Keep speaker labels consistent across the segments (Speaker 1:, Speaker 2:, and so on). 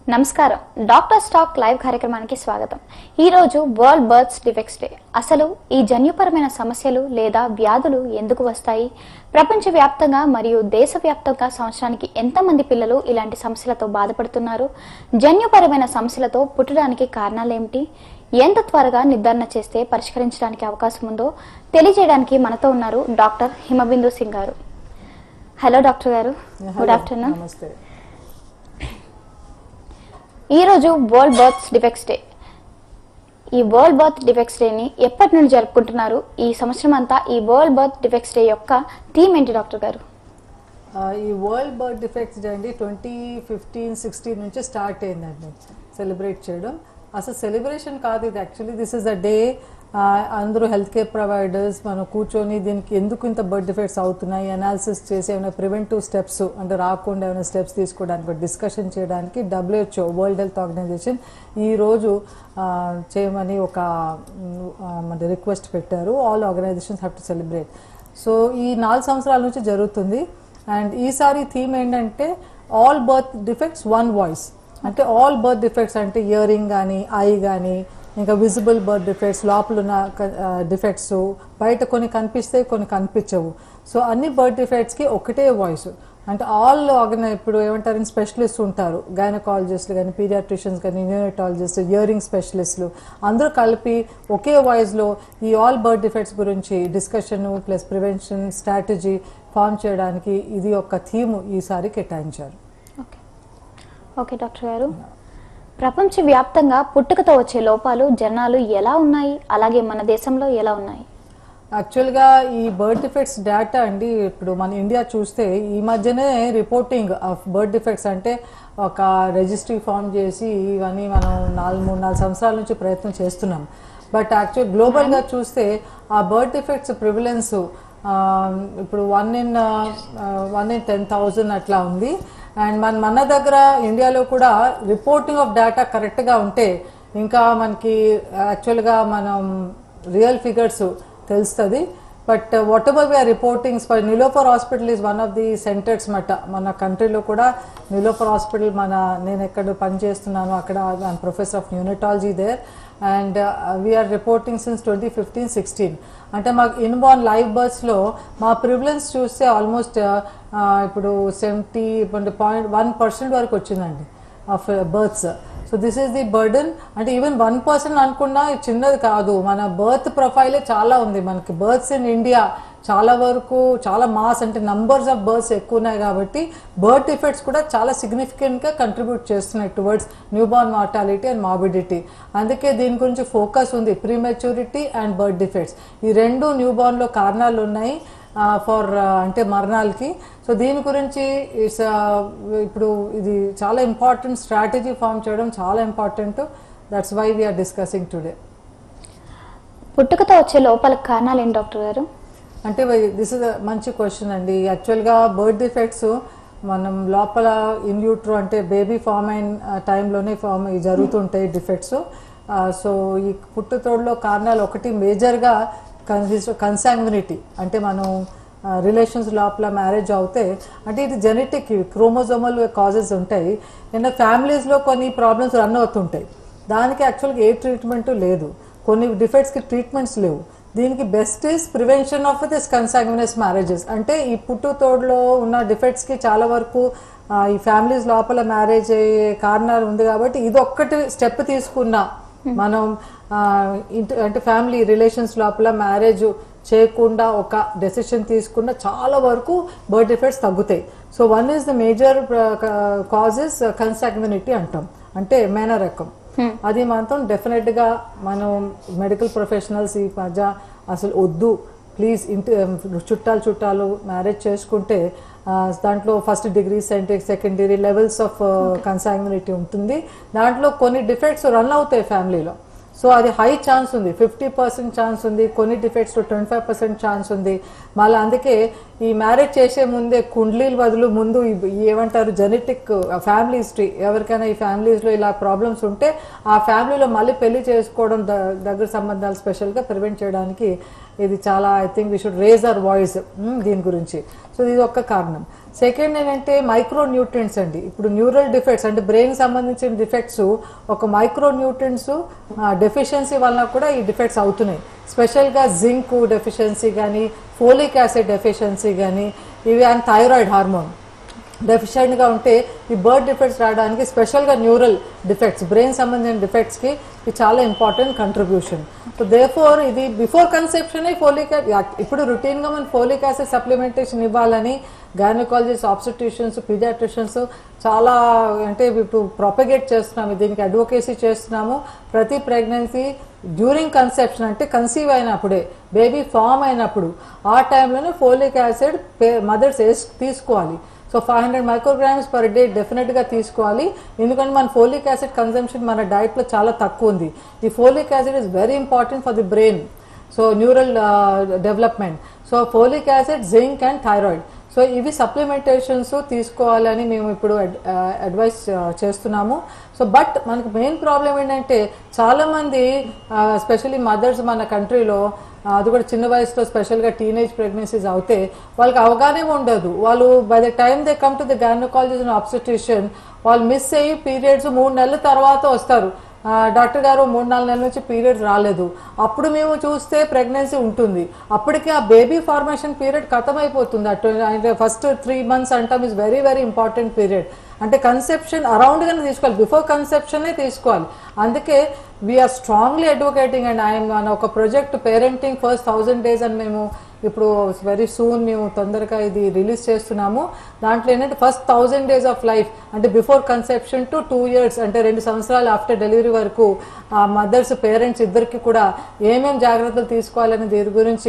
Speaker 1: నమస్కారం doctor stock live కార్యక్రమానికి స్వాగతం ఈ రోజు వరల్డ్ బర్త్స్ డిఫెక్ట్స్ డే అసలు ఈ జన్యుపరమైన సమస్యలు లేదా వ్యాధులు ఎందుకు వస్తాయి ప్రపంచవ్యాప్తంగా మరియు దేశవ్యాప్తంగా సంవత్సరానికి ఎంతమంది పిల్లలు ఇలాంటి సమస్యలతో బాధపడుతున్నారు జన్యుపరమైన సమస్యలతో పుట్టడానికి కారణాలేమిటి ఎంత త్వరగా నిర్ధారణ చేస్తే పరిష్కరించడానికి అవకాశం ఉందో తెలియజేయడానికి మనతో ఉన్నారు doctor Himabindu Singh garu hello doctor garu good afternoon
Speaker 2: namaste
Speaker 1: ఈ రోజు వరల్డ్ బర్త్ డిఫెక్ట్స్ డే ఈ వరల్డ్ బర్త్ డిఫెక్ట్స్ డేని ఎప్పటి నుండి జరుపుకుంటున్నారు ఈ సంవత్సరం అంతా ఈ వరల్డ్ బర్త్ డిఫెక్ట్స్ డే యొక్క థీమ్ ఏంటి డాక్టర్ గారు
Speaker 2: ఆ, ఈ వరల్డ్ బర్త్ డిఫెక్ట్స్ డే అండి ట్వంటీ ఫిఫ్టీన్ సిక్స్టీన్ నుంచి స్టార్ట్ అయిందండి సెలబ్రేట్ చేయడం అసలు సెలబ్రేషన్ కాదు ఇది actually this is the day అందరూ హెల్త్ కేర్ ప్రొవైడర్స్ మనం కూర్చొని దీనికి ఎందుకు ఇంత బర్త్ డిఫెక్ట్స్ అవుతున్నాయి అనాలిసిస్ చేసి ఏమైనా ప్రివెంటివ్ స్టెప్స్ అంటే రాకుండా ఏమైనా స్టెప్స్ తీసుకోవడానికి డిస్కషన్ చేయడానికి డబ్ల్యూహెచ్ఓ వరల్డ్ హెల్త్ ఆర్గనైజేషన్ ఈ రోజు ఆ, చేయమని ఒక మ్, ఆ, మన రిక్వెస్ట్ పెట్టారు all organisations have to celebrate so ఈ నాలుగు సంవత్సరాల నుంచి జరుగుతుంది అండ్ ఈసారి థీమ్ ఏంటంటే all birth defects one voice అంటే ఆల్ బర్త్ డిఫెక్ట్స్ అంటే ఇయరింగ్ కానీ ఐ కానీ ఇంకా విజిబుల్ బర్త్ డిఫెక్ట్స్ లోపల ఉన్న డిఫెక్ట్స్ బయట కొన్ని కనిపిస్తాయి కొన్ని కనిపించవు సో అన్ని బర్త్ డిఫెక్ట్స్కి ఒకటే వాయిస్ అంటే ఆల్ ఆర్గనై ఇప్పుడు ఏమంటారు స్పెషలిస్ట్ ఉంటారు గైనకాలజిస్టులు కానీ పీడియాట్రిషియన్స్ కానీ న్యూనటాలజిస్ట్ ఇయరింగ్ స్పెషలిస్టులు అందరూ కలిపి ఒకే వాయిస్లో ఈ ఆల్ బర్త్ డిఫెక్ట్స్ గురించి discussion plus prevention strategy form చేయడానికి ఇది ఒక థీమ్ ఈసారి కేటాయించారు
Speaker 1: ఓకే ఓకే డాక్టర్ గారు ప్రపంచవ్యాప్తంగా పుట్టుకతో వచ్చే లోపాలు జనాలు ఎలా ఉన్నాయి అలాగే మన దేశంలో ఎలా ఉన్నాయి
Speaker 2: యాక్చువల్గా ఈ బర్త్ డిఫెక్ట్స్ డేటా అండి ఇప్పుడు మన ఇండియా చూస్తే ఈ మధ్యనే రిపోర్టింగ్ ఆఫ్ బర్త్ డిఫెక్ట్స్ అంటే ఒక రిజిస్ట్రీ ఫామ్ చేసి ఇవన్నీ మనం నాలుగు మూడు నాలుగు సంవత్సరాల నుంచి ప్రయత్నం చేస్తున్నాం బట్ యాక్చువల్ గ్లోబల్గా చూస్తే ఆ బర్త్ డిఫెక్ట్స్ ప్రివిలెన్స్ ఇప్పుడు one in one in ten thousand అట్లా ఉంది అండ్ మన మన దగ్గర ఇండియాలో కూడా రిపోర్టింగ్ ఆఫ్ డేటా కరెక్ట్గా ఉంటే ఇంకా మనకి యాక్చువల్గా మనం రియల్ ఫిగర్స్ తెలుస్తుంది but whatever we're reportings for Niloufer hospital is one of the centres మట మన కంట్రీలో కూడా నిలోఫర్ హాస్పిటల్ మన నేను ఎక్కడ పని చేస్తున్నాను అక్కడ I'm professor of neonatology there and we're reporting since twenty fifteen sixteen అంటే మాకు ఇన్బార్న్ లైవ్ బర్త్స్లో మా ప్రివిలెన్స్ చూస్తే ఆల్మోస్ట్ ఇప్పుడు సెవెంటీ పాయింట్ వన్ పర్సెంట్ వరకు వచ్చిందండి of births so this is the burden అంటే ఈవెన్ వన్ పర్సెంట్ అనుకున్నా ఇది చిన్నది కాదు మన బర్త్ ప్రొఫైలే చాలా ఉంది మనకి బర్త్స్ ఇన్ ఇండియా చాలా వరకు చాలా మాస్ అంటే నంబర్స్ ఆఫ్ బర్త్స్ ఎక్కువ ఉన్నాయి కాబట్టి బర్త్ ఎఫెక్ట్స్ కూడా చాలా సిగ్నిఫికెంట్గా కంట్రిబ్యూట్ చేస్తున్నాయి towards newborn mortality and morbidity అందుకే దీని గురించి ఫోకస్ ఉంది ప్రీమెచ్యూరిటీ అండ్ బర్త్ డిఫెక్ట్స్ ఈ రెండు న్యూ బార్న్లో కారణాలు ఉన్నాయి ఫర్ అంటే మరణాలకి సో దీని గురించి ఇట్స్ ఇప్పుడు ఇది చాలా ఇంపార్టెంట్ స్ట్రాటజీ ఫామ్ చేయడం చాలా important that's why we're discussing today
Speaker 1: పుట్టుకతో వచ్చే లోపాలకు కారణాలు ఏంటి డాక్టర్ గారు
Speaker 2: అంటే దిస్ ఇస్ మంచి క్వశ్చన్ అండి యాక్చువల్గా బర్త్ డిఫెక్ట్స్ మనం లోపల ఇన్ యూట్రో అంటే బేబీ ఫామ్ అయిన టైంలోనే ఫామ్ జరుగుతుంటాయి డిఫెక్ట్స్ సో ఈ పుట్టుతోడులో కారణాలు ఒకటి మేజర్గా కన్సిస్ట్ కన్సాంగ్వినిటీ అంటే మనం రిలేషన్స్ లోపల మ్యారేజ్ అవుతే అంటే ఇది జెనెటిక్ క్రోమోజోమల్ కాజెస్ ఉంటాయి నిన్న ఫ్యామిలీస్లో కొన్ని ప్రాబ్లమ్స్ రన్ అవుతుంటాయి దానికి యాక్చువల్గా ఏ ట్రీట్మెంట్ లేదు కొన్ని డిఫెక్ట్స్కి ట్రీట్మెంట్స్ లేవు దీనికి best is prevention of this consanguineous marriages అంటే ఈ పుట్టుతోడులో ఉన్న డిఫెక్ట్స్కి చాలా వరకు ఆ, ఈ ఫ్యామిలీస్ లోపల మ్యారేజ్ అయ్యే కారణాలు ఉంది కాబట్టి ఇది ఒక్కటి స్టెప్ తీసుకున్నా మనం ఆ, ఇంట- అంటే ఫ్యామిలీ రిలేషన్స్ లోపల మ్యారేజ్ చేయకుండా ఒక డెసిషన్ తీసుకున్న చాలా వరకు బర్త్ డిఫెక్ట్స్ తగ్గుతాయి so one is the major causes consanguinity అంటాం అంటే మేన రకం అది మాత్రం డెఫినెట్ గా మనం మెడికల్ ప్రొఫెషనల్స్ ఈ మధ్య అసలు వద్దు ప్లీజ్ ఇంటి చుట్టాలు చుట్టాలు మ్యారేజ్ చేసుకుంటే ఆ, దాంట్లో first degree second second degree levels of consanguinity ఉంటుంది దాంట్లో కొన్ని డిఫెక్ట్స్ రన్ అవుతాయి ఫ్యామిలీలో సో అది హై ఛాన్స్ ఉంది ఫిఫ్టీ పర్సెంట్ ఛాన్స్ ఉంది కొన్ని defects twenty five percent chance ఉంది మళ్ళీ అందుకే ఈ మ్యారేజ్ చేసే ముందే కుండ్లీల బదులు ముందు ఈ- ఈ ఏమంటారు జెనెటిక్ ఫ్యామిలీ హిస్టరీ ఎవరికైనా ఈ ఫ్యామిలీస్లో ఇలా ప్రాబ్లమ్స్ ఉంటే ఆ ఫ్యామిలీలో మళ్ళీ పెళ్లి చేసుకోవడం ద- దగ్గర సంబంధాలు స్పెషల్గా ప్రివెంట్ చేయడానికి ఇది చాలా I think we should raise our voice దీని గురించి సో ఇది ఒక్క కారణం సెకండ్ ఏంటంటే మైక్రో న్యూట్రియంట్స్ అండి ఇప్పుడు న్యూరల్ డిఫెక్ట్స్ అంటే బ్రెయిన్ సంబంధించిన డిఫెక్ట్స్ ఒక మైక్రో న్యూట్రియంట్స్ డెఫిషియన్సీ వలన కూడా ఈ డిఫెక్ట్స్ అవుతున్నాయి స్పెషల్గా జింక్ డెఫిషియన్సీ కానీ ఫోలిక్ యాసిడ్ డెఫిషియన్సీ కానీ ఇవి అండ్ థైరాయిడ్ హార్మోన్ డెఫిషియెంట్గా ఉంటే ఈ బర్త్ డిఫెక్ట్స్ రావడానికి స్పెషల్గా న్యూరల్ డిఫెక్ట్స్ బ్రెయిన్ సంబంధించిన డిఫెక్ట్స్కి ఇది చాలా important contribution so therefore ఇది బిఫోర్ కన్సెప్షన్ ఫోలిక్ ఇప్పుడు రొటీన్గా మనం ఫోలిక్ యాసిడ్ సప్లిమెంటేషన్ ఇవ్వాలని గైనకాలజిస్ట్ ఆబ్స్టిట్యూషన్స్ పీడియాట్రిషియన్స్ చాలా అంటే ఇప్పుడు ప్రొపగేట్ చేస్తున్నాము దీనికి అడ్వకేసీ చేస్తున్నాము ప్రతి ప్రెగ్నెన్సీ డ్యూరింగ్ కన్సెప్షన్ అంటే కన్సీవ్ అయినప్పుడే బేబీ ఫామ్ అయినప్పుడు ఆ టైంలోనే ఫోలిక్ యాసిడ్ మదర్స్ తీసుకోవాలి so five hundred micrograms per day డెఫినెట్గా తీసుకోవాలి ఎందుకంటే మన ఫోలిక్ యాసిడ్ కన్సంప్షన్ మన డైట్లో చాలా తక్కువ ఉంది ఈ folic acid is very important for the brain so neural development so folic acid zinc and thyroid so ఇవి సప్లిమెంటేషన్స్ తీసుకోవాలని మేము ఇప్పుడు అడ్వైస్ చేస్తున్నాము సో బట్ మనకు మెయిన్ ప్రాబ్లం ఏంటంటే చాలామంది స్పెషల్లీ మదర్స్ మన కంట్రీలో అది కూడా చిన్న వయసులో స్పెషల్గా టీనేజ్ ప్రెగ్నెన్సీస్ అవుతే వాళ్ళకి అవగాహన ఉండదు వాళ్ళు by the time they come to the gynaecologist and obstetrician వాళ్ళు మిస్ అయ్యి పీరియడ్స్ మూడు నెలల తర్వాత వస్తారు డాక్టర్ గారు మూడు నాలుగు నెలల నుంచి పీరియడ్స్ రాలేదు అప్పుడు మేము చూస్తే ప్రెగ్నెన్సీ ఉంటుంది అప్పటికి ఆ బేబీ ఫార్మేషన్ పీరియడ్ ఖతం అయిపోతుంది అటు అంటే ఫస్ట్ త్రీ మంత్స్ అంటాం is very very important period అంటే కన్సెప్షన్ అరౌండ్గానే తీసుకోవాలి బిఫోర్ కన్సెప్షనే తీసుకోవాలి అందుకే we're strongly advocating and I'm ఒక project parenting first thousand days అని మేము ఇప్పుడు వెరీ సూన్ మేము తొందరగా ఇది రిలీజ్ చేస్తున్నాము దాంట్లో ఏంటంటే first thousand days of life అంటే before conception to two years అంటే రెండు సంవత్సరాలు ఆఫ్టర్ డెలివరీ వరకు ఆ మదర్స్ పేరెంట్స్ ఇద్దరికి కూడా ఏమేం జాగ్రత్తలు తీసుకోవాలని దీని గురించి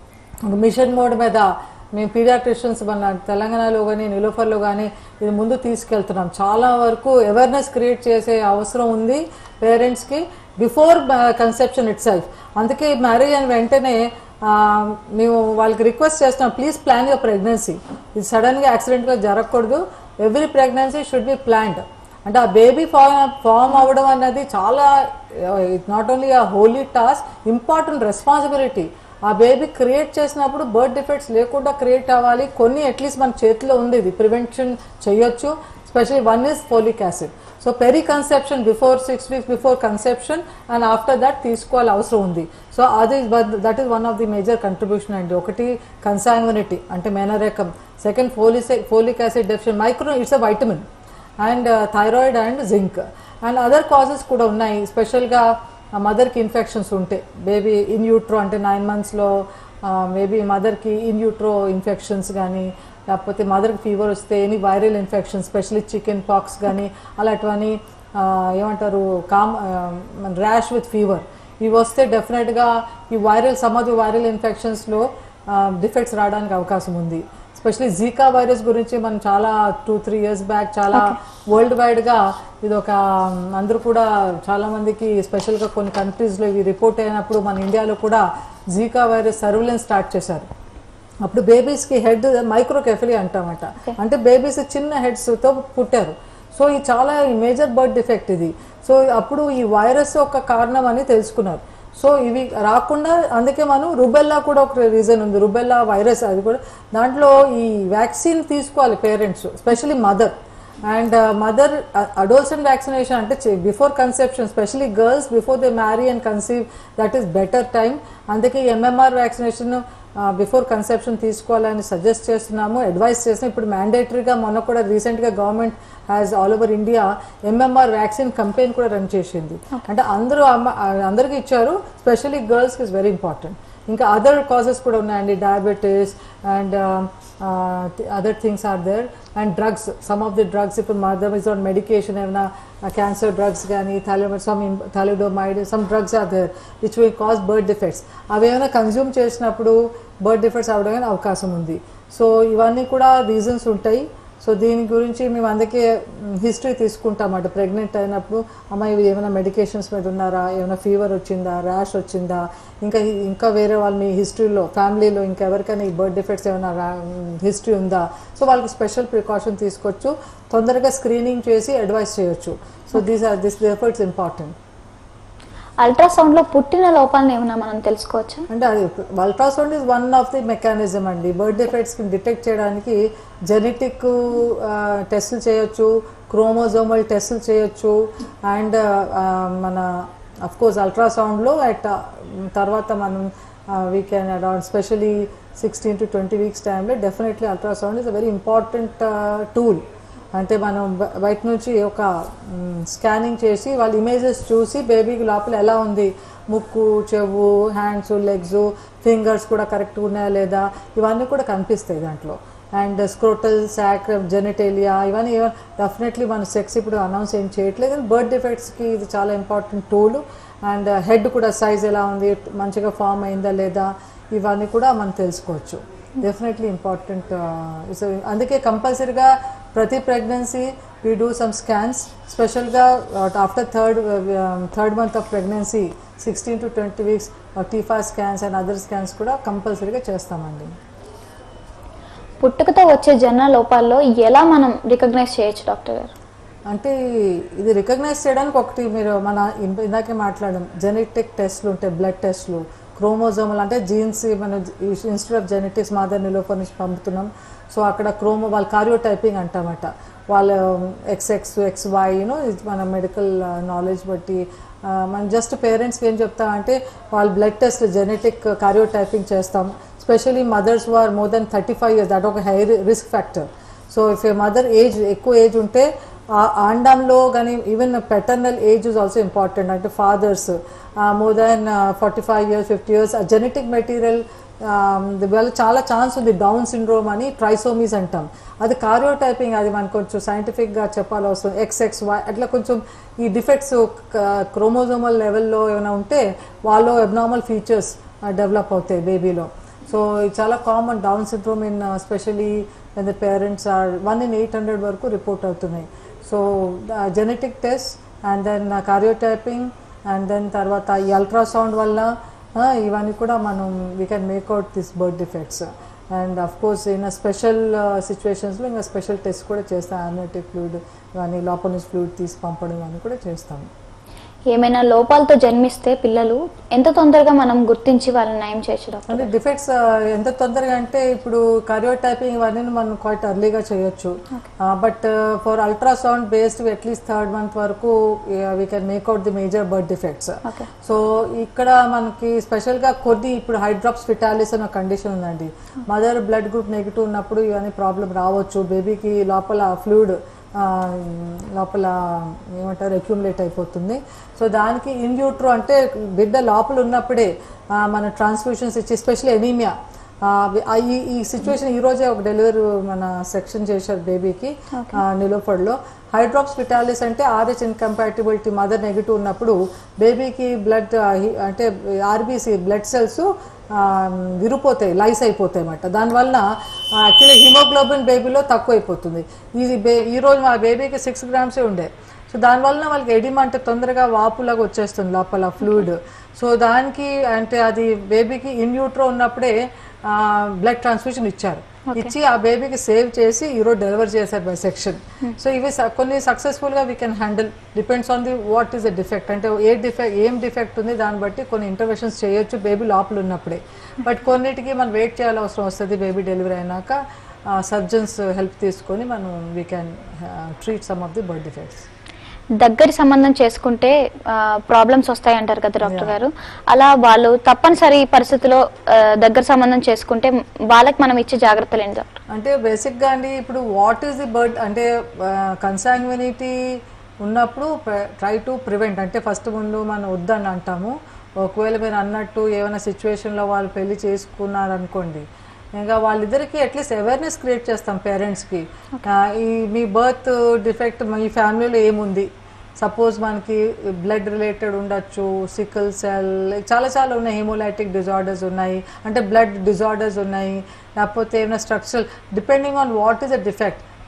Speaker 2: మిషన్ మోడ్ మీద మేము పీడియాట్రిషియన్స్ మన తెలంగాణలో కానీ నిలోఫర్లో కానీ ఇది ముందు తీసుకెళ్తున్నాం చాలా వరకు అవేర్నెస్ క్రియేట్ చేసే అవసరం ఉంది పేరెంట్స్కి బిఫోర్ కన్సెప్షన్ ఇట్ సెల్ఫ్ అందుకే మ్యారేజ్ అయిన వెంటనే మేము వాళ్ళకి రిక్వెస్ట్ చేస్తున్నాం ప్లీజ్ ప్లాన్ యువర్ ప్రెగ్నెన్సీ ఇది సడన్గా యాక్సిడెంట్గా జరగకూడదు every pregnancy should be planned అంటే ఆ బేబీ ఫామ్ ఫామ్ అవ్వడం అన్నది చాలా నాట్ ఓన్లీ ఆ హోలీ టాస్క్ ఇంపార్టెంట్ రెస్పాన్సిబిలిటీ ఆ బేబీ క్రియేట్ చేసినప్పుడు బర్త్ డిఫెక్ట్స్ లేకుండా క్రియేట్ అవ్వాలి కొన్ని అట్లీస్ట్ మన చేతిలో ఉంది ఇది ప్రివెన్షన్ చేయొచ్చు specially one is folic acid so periconception before six weeks before conception and after that తీసుకోవాలి అవసరం ఉంది సో అది that is one of the major contribution అండి ఒకటి కన్సాంగ్వినిటీ అంటే మెనరేకం second folic folic acid deficiency micro it's a vitamin and thyroid and zinc and other causes కూడా ఉన్నాయి స్పెషల్గా మదర్కి ఇన్ఫెక్షన్స్ ఉంటాయి బేబీ ఇన్ యూట్రో అంటే నైన్ మంత్స్లో మేబీ మదర్కి ఇన్ యూట్రో ఇన్ఫెక్షన్స్ కానీ లేకపోతే మదర్కి ఫీవర్ వస్తే any viral infection specially chickenpox కానీ అలాంటివని ఏమంటారు కామ్ ర్యాష్ విత్ ఫీవర్ ఇవి వస్తే డెఫినెట్గా ఈ viral some of the viral ఇన్ఫెక్షన్స్లో డిఫెక్ట్స్ రావడానికి అవకాశం ఉంది స్పెషలీ జీకా వైరస్ గురించి మనం చాలా టూ త్రీ ఇయర్స్ బ్యాక్ చాలా వరల్డ్ వైడ్గా ఇది ఒక అందరూ కూడా చాలా మందికి స్పెషల్గా కొన్ని కంట్రీస్లో ఇవి రిపోర్ట్ అయినప్పుడు మన ఇండియాలో కూడా జీకా వైరస్ సర్విలెన్స్ స్టార్ట్ చేశారు అప్పుడు బేబీస్కి హెడ్ మైక్రోకెఫిలీ అంటామట అంటే బేబీస్ చిన్న హెడ్స్తో పుట్టారు సో ఇది చాలా మేజర్ బర్త్ డిఫెక్ట్ ఇది సో అప్పుడు ఈ వైరస్ ఒక కారణం అని తెలుసుకున్నారు సో ఇవి రాకుండా అందుకే మనం రుబెల్లా కూడా ఒక రీజన్ ఉంది రుబెల్లా వైరస్ అది కూడా దాంట్లో ఈ వ్యాక్సిన్ తీసుకోవాలి parents specially mother and mother adolescent vaccination అంటే before conception specially girls before they marry and conceive that is better time అందుకే ఎంఎంఆర్ వ్యాక్సినేషన్ బిఫోర్ కన్సెప్షన్ తీసుకోవాలని సజెస్ట్ చేస్తున్నాము అడ్వైస్ చేస్తున్నాం ఇప్పుడు మ్యాండేటరీగా మొన్న కూడా రీసెంట్గా government has all over India MMR vaccine campaign కూడా రన్ చేసింది అంటే అందరూ అమ్మ అందరికీ ఇచ్చారు స్పెషల్లీ గర్ల్స్కి ఇస్ వెరీ ఇంపార్టెంట్ ఇంకా అదర్ కాజెస్ కూడా ఉన్నాయండి diabetes and other things are there and drugs some of the drugs ఇప్పుడు మదర్ ఇస్ ఆన్ మెడికేషన్ ఏమైనా క్యాన్సర్ డ్రగ్స్ కానీ థాలిడో some thalidomide some drugs are there which will cause birth defects అవి ఏమైనా consume చేసినప్పుడు birth defects అవడానికి అవకాశం ఉంది సో ఇవన్నీ కూడా రీజన్స్ ఉంటాయి సో దీని గురించి మేము అందుకే హిస్టరీ తీసుకుంటామట ప్రెగ్నెంట్ అయినప్పుడు అమ్మ ఇవి ఏమైనా మెడికేషన్స్ మీద ఉన్నారా ఏమైనా ఫీవర్ వచ్చిందా ర్యాష్ వచ్చిందా ఇంకా ఇంకా వేరే వాళ్ళ మీ హిస్టరీలో ఫ్యామిలీలో ఇంకెవరికైనా ఈ బర్త్ డిఫెక్ట్స్ ఏమైనా హిస్టరీ ఉందా సో వాళ్ళకి స్పెషల్ ప్రికాషన్ తీసుకోవచ్చు తొందరగా స్క్రీనింగ్ చేసి అడ్వైస్ చేయొచ్చు so these are this efforts important
Speaker 1: ultrasound లో పుట్టిన లోపాలను ఏమైనా మనం తెలుసుకోవచ్చా
Speaker 2: అంటే అది ultrasound is one of the mechanism అండి బర్త్ డిఫెక్ట్స్కి డిటెక్ట్ చేయడానికి జెనెటిక్ టెస్టులు చేయొచ్చు క్రోమోజోమల్ టెస్టులు చేయొచ్చు అండ్ మన అఫ్ కోర్స్ అల్ట్రాసౌండ్లో అట్ తర్వాత మనం we can around specially sixteen to twenty weeks టైంలో definitely ultrasound is a very important tool అంటే మనం బ- బయట నుంచి ఒక స్కానింగ్ చేసి వాళ్ళ ఇమేజెస్ చూసి బేబీకి లోపల ఎలా ఉంది ముక్కు చెవు హ్యాండ్స్ లెగ్స్ ఫింగర్స్ కూడా కరెక్ట్గా ఉన్నాయా లేదా ఇవన్నీ కూడా కనిపిస్తాయి దాంట్లో అండ్ స్క్రోటల్ సాక్ జెనటేలియా ఇవన్నీ డెఫినెట్లీ మన సెక్స్ ఇప్పుడు అనౌన్స్ ఏం చేయట్లేదు కానీ బర్త్ డిఫెక్ట్స్కి ఇది చాలా ఇంపార్టెంట్ టూల్ అండ్ హెడ్ కూడా సైజ్ ఎలా ఉంది మంచిగా ఫామ్ అయిందా లేదా ఇవన్నీ కూడా మనం తెలుసుకోవచ్చు డెఫినెట్లీ ఇంపార్టెంట్ అందుకే కంపల్సరీగా ప్రతి pregnancy we do some scans స్పెషల్గా after third third month of pregnancy sixteen to twenty weeks TIFFA scans and other scans కూడా కంపల్సరీగా చేస్తామండి
Speaker 1: పుట్టుకతో వచ్చే జన్మ లోపాల్లో ఎలా మనం రికగ్నైజ్ చేయొచ్చు డాక్టర్ గారు
Speaker 2: అంటే ఇది రికగ్నైజ్ చేయడానికి ఒకటి మీరు మన ఇన్- ఇందాకే మాట్లాడాం జెనెటిక్ టెస్ట్లు ఉంటాయి బ్లడ్ టెస్ట్లు క్రోమోజోమల్ అంటే జీన్స్ మన ఇన్స్టిట్యూట్ ఆఫ్ జెనెటిక్స్ మాదర్ నిలోఫర్ నుంచి పంపుతున్నాం సో అక్కడ క్రోమో వాళ్ళ కార్యో టైపింగ్ అంటామట వాళ్ళ ఎక్స్ఎక్స్ ఎక్స్ వై యూనో మన మెడికల్ నాలెడ్జ్ బట్టి ఆ, మనం జస్ట్ పేరెంట్స్కి ఏం చెప్తామంటే వాళ్ళ blood test genetic karyotyping చేస్తాం specially mothers are more than thirty five years that ఒక high risk factor so if a mother age ఎక్కువ ఏజ్ ఉంటే ఆ ఆండంలో కానీ even paternal age is also important అంటే fathers more than forty five years fifty years ఆ genetic material వల్ల చాలా ఛాన్స్ ఉంది డౌన్ సిండ్రోమ్ అని ట్రైసోమీస్ అంటాం అది కార్యో టైపింగ్ అది మనకు కొంచెం సైంటిఫిక్గా చెప్పాలి అవసరం ఎక్స్ ఎక్స్ వై అట్లా కొంచెం ఈ డిఫెక్ట్స్ క్రోమోజోమల్ లెవెల్లో ఏమైనా ఉంటే వాళ్ళు అబ్నార్మల్ ఫీచర్స్ డెవలప్ అవుతాయి బేబీలో సో ఇది చాలా common Down syndrome in specially when the parents are one in eight hundred వరకు రిపోర్ట్ అవుతున్నాయి so genetic test and then karyotyping and then తర్వాత ఈ అల్ట్రాసౌండ్ వల్ల ఆ, ఇవన్నీ కూడా మనం we can make out this birth defects and of course in special సిచ్యువేషన్స్లో ఇంకా స్పెషల్ టెస్ట్ కూడా చేస్తాం అమ్యూనిటిక్ ఫ్లూయిడ్ ఇవన్నీ లోపల నుంచి ఫ్లూయిడ్ తీసి పంపడం ఇవన్నీ కూడా చేస్తాం
Speaker 1: ఏమైనా లోపాలతో జన్మిస్తే పిల్లలు ఎంత తొందరగా మనం గుర్తించి వాళ్ళని నయం చేయొచ్చు డాక్టర్
Speaker 2: అంటే డిఫెక్ట్స్ ఎంత తొందరగా అంటే ఇప్పుడు టైపింగ్ ఇవన్నీ మనం క్వైట్ ఎర్లీగా చేయొచ్చు but for ultrasound based at least third month వరకు we can make out the major birth defects
Speaker 1: okay
Speaker 2: so ఇక్కడ మనకి స్పెషల్గా కొన్ని ఇప్పుడు హైడ్రాప్స్ ఫిటాలిస్ అనే కండిషన్ ఉందండి మదర్ బ్లడ్ గ్రూప్ నెగిటివ్ ఉన్నప్పుడు ఇవన్నీ ప్రాబ్లం రావచ్చు బేబీకి లోపల ఫ్లూయిడ్ లోపల ఏమంటారు అక్యుములేట్ అయిపోతుంది సో దానికి ఇన్యూట్రో అంటే బిడ్డ లోపల ఉన్నప్పుడే ఆ, మన ట్రాన్స్ఫ్యూషన్స్ ఇచ్చి ఎస్పెషల్లీ ఎనీమియా ఈ ఈ సిచ్యువేషన్ ఈ రోజే ఒక డెలివరీ మన సెక్షన్ చేశారు బేబీకి నిలోఫర్లో హైడ్రాప్స్ విటాలిస్ అంటే ఆర్హెచ్ ఇన్కంపాటిబిలిటీ మదర్ నెగిటివ్ ఉన్నప్పుడు బేబీకి బ్లడ్ అంటే ఆర్బీసీ బ్లడ్ సెల్స్ విరిపోతాయి లైస్ అయిపోతాయి అన్నమాట దానివల్ల యాక్చువల్లీ హిమోగ్లోబిన్ బేబీలో తక్కువ అయిపోతుంది ఇది బే ఈ రోజు మా బేబీకి సిక్స్ గ్రామ్సే ఉండే సో దానివల్ల వాళ్ళకి ఎడిమ అంటే తొందరగా వాపులాగా వచ్చేస్తుంది లోపల ఫ్లూయిడ్ సో దానికి అంటే అది బేబీకి ఇన్యూట్రో ఉన్నప్పుడే బ్లడ్ ట్రాన్స్ఫ్యూషన్ ఇచ్చారు ఇచ్చి ఆ బేబీకి సేవ్ చేసి ఈరోజు డెలివర్ చేశారు బై సెక్షన్ సో ఇవి స- కొన్ని సక్సెస్ఫుల్ గా we can handle depends on the what is the defect అంటే ఏ డిఫెక్ట్ ఏం డిఫెక్ట్ ఉంది దాన్ని బట్టి కొన్ని ఇంటర్వెన్షన్స్ చేయొచ్చు బేబీ లోపల ఉన్నప్పుడే బట్ కొన్నిటికి మనం వెయిట్ చేయాల్సిన అవసరం వస్తుంది బేబీ డెలివరీ అయినాక సర్జన్స్ హెల్ప్ తీసుకొని మనం we can treat some of the birth defects
Speaker 1: దగ్గరి సంబంధం చేసుకుంటే ప్రాబ్లమ్స్ వస్తాయి అంటారు కదా డాక్టర్ గారు అలా వాళ్ళు తప్పనిసరి పరిస్థితిలో ఆ, దగ్గర సంబంధం చేసుకుంటే వాళ్ళకి మనం ఇచ్చే జాగ్రత్తలు ఏంటి డాక్టర్
Speaker 2: అంటే బేసిక్గా అండి ఇప్పుడు వాట్ ఈస్ ది బర్డ్ అంటే కన్సాంగ్వినిటీ ఉన్నప్పుడు ట్రై టు ప్రివెంట్ అంటే ఫస్ట్ ముందు మనం వద్దని అంటాము ఒకవేళ మీరు అన్నట్టు ఏమైనా సిచ్యువేషన్లో వాళ్ళు పెళ్లి చేసుకున్నారనుకోండి ఇంకా వాళ్ళిద్దరికి అట్లీస్ట్ అవేర్నెస్ క్రియేట్ చేస్తాం పేరెంట్స్కి ఈ మీ బర్త్ డిఫెక్ట్ మీ ఫ్యామిలీలో ఏముంది సపోజ్ మనకి బ్లడ్ రిలేటెడ్ ఉండొచ్చు సికల్ సెల్ చాలా చాలా ఉన్నాయి హీమోలైటిక్ డిజార్డర్స్ ఉన్నాయి అంటే బ్లడ్ డిజార్డర్స్ ఉన్నాయి లేకపోతే ఏమైనా structural depending on what is a defect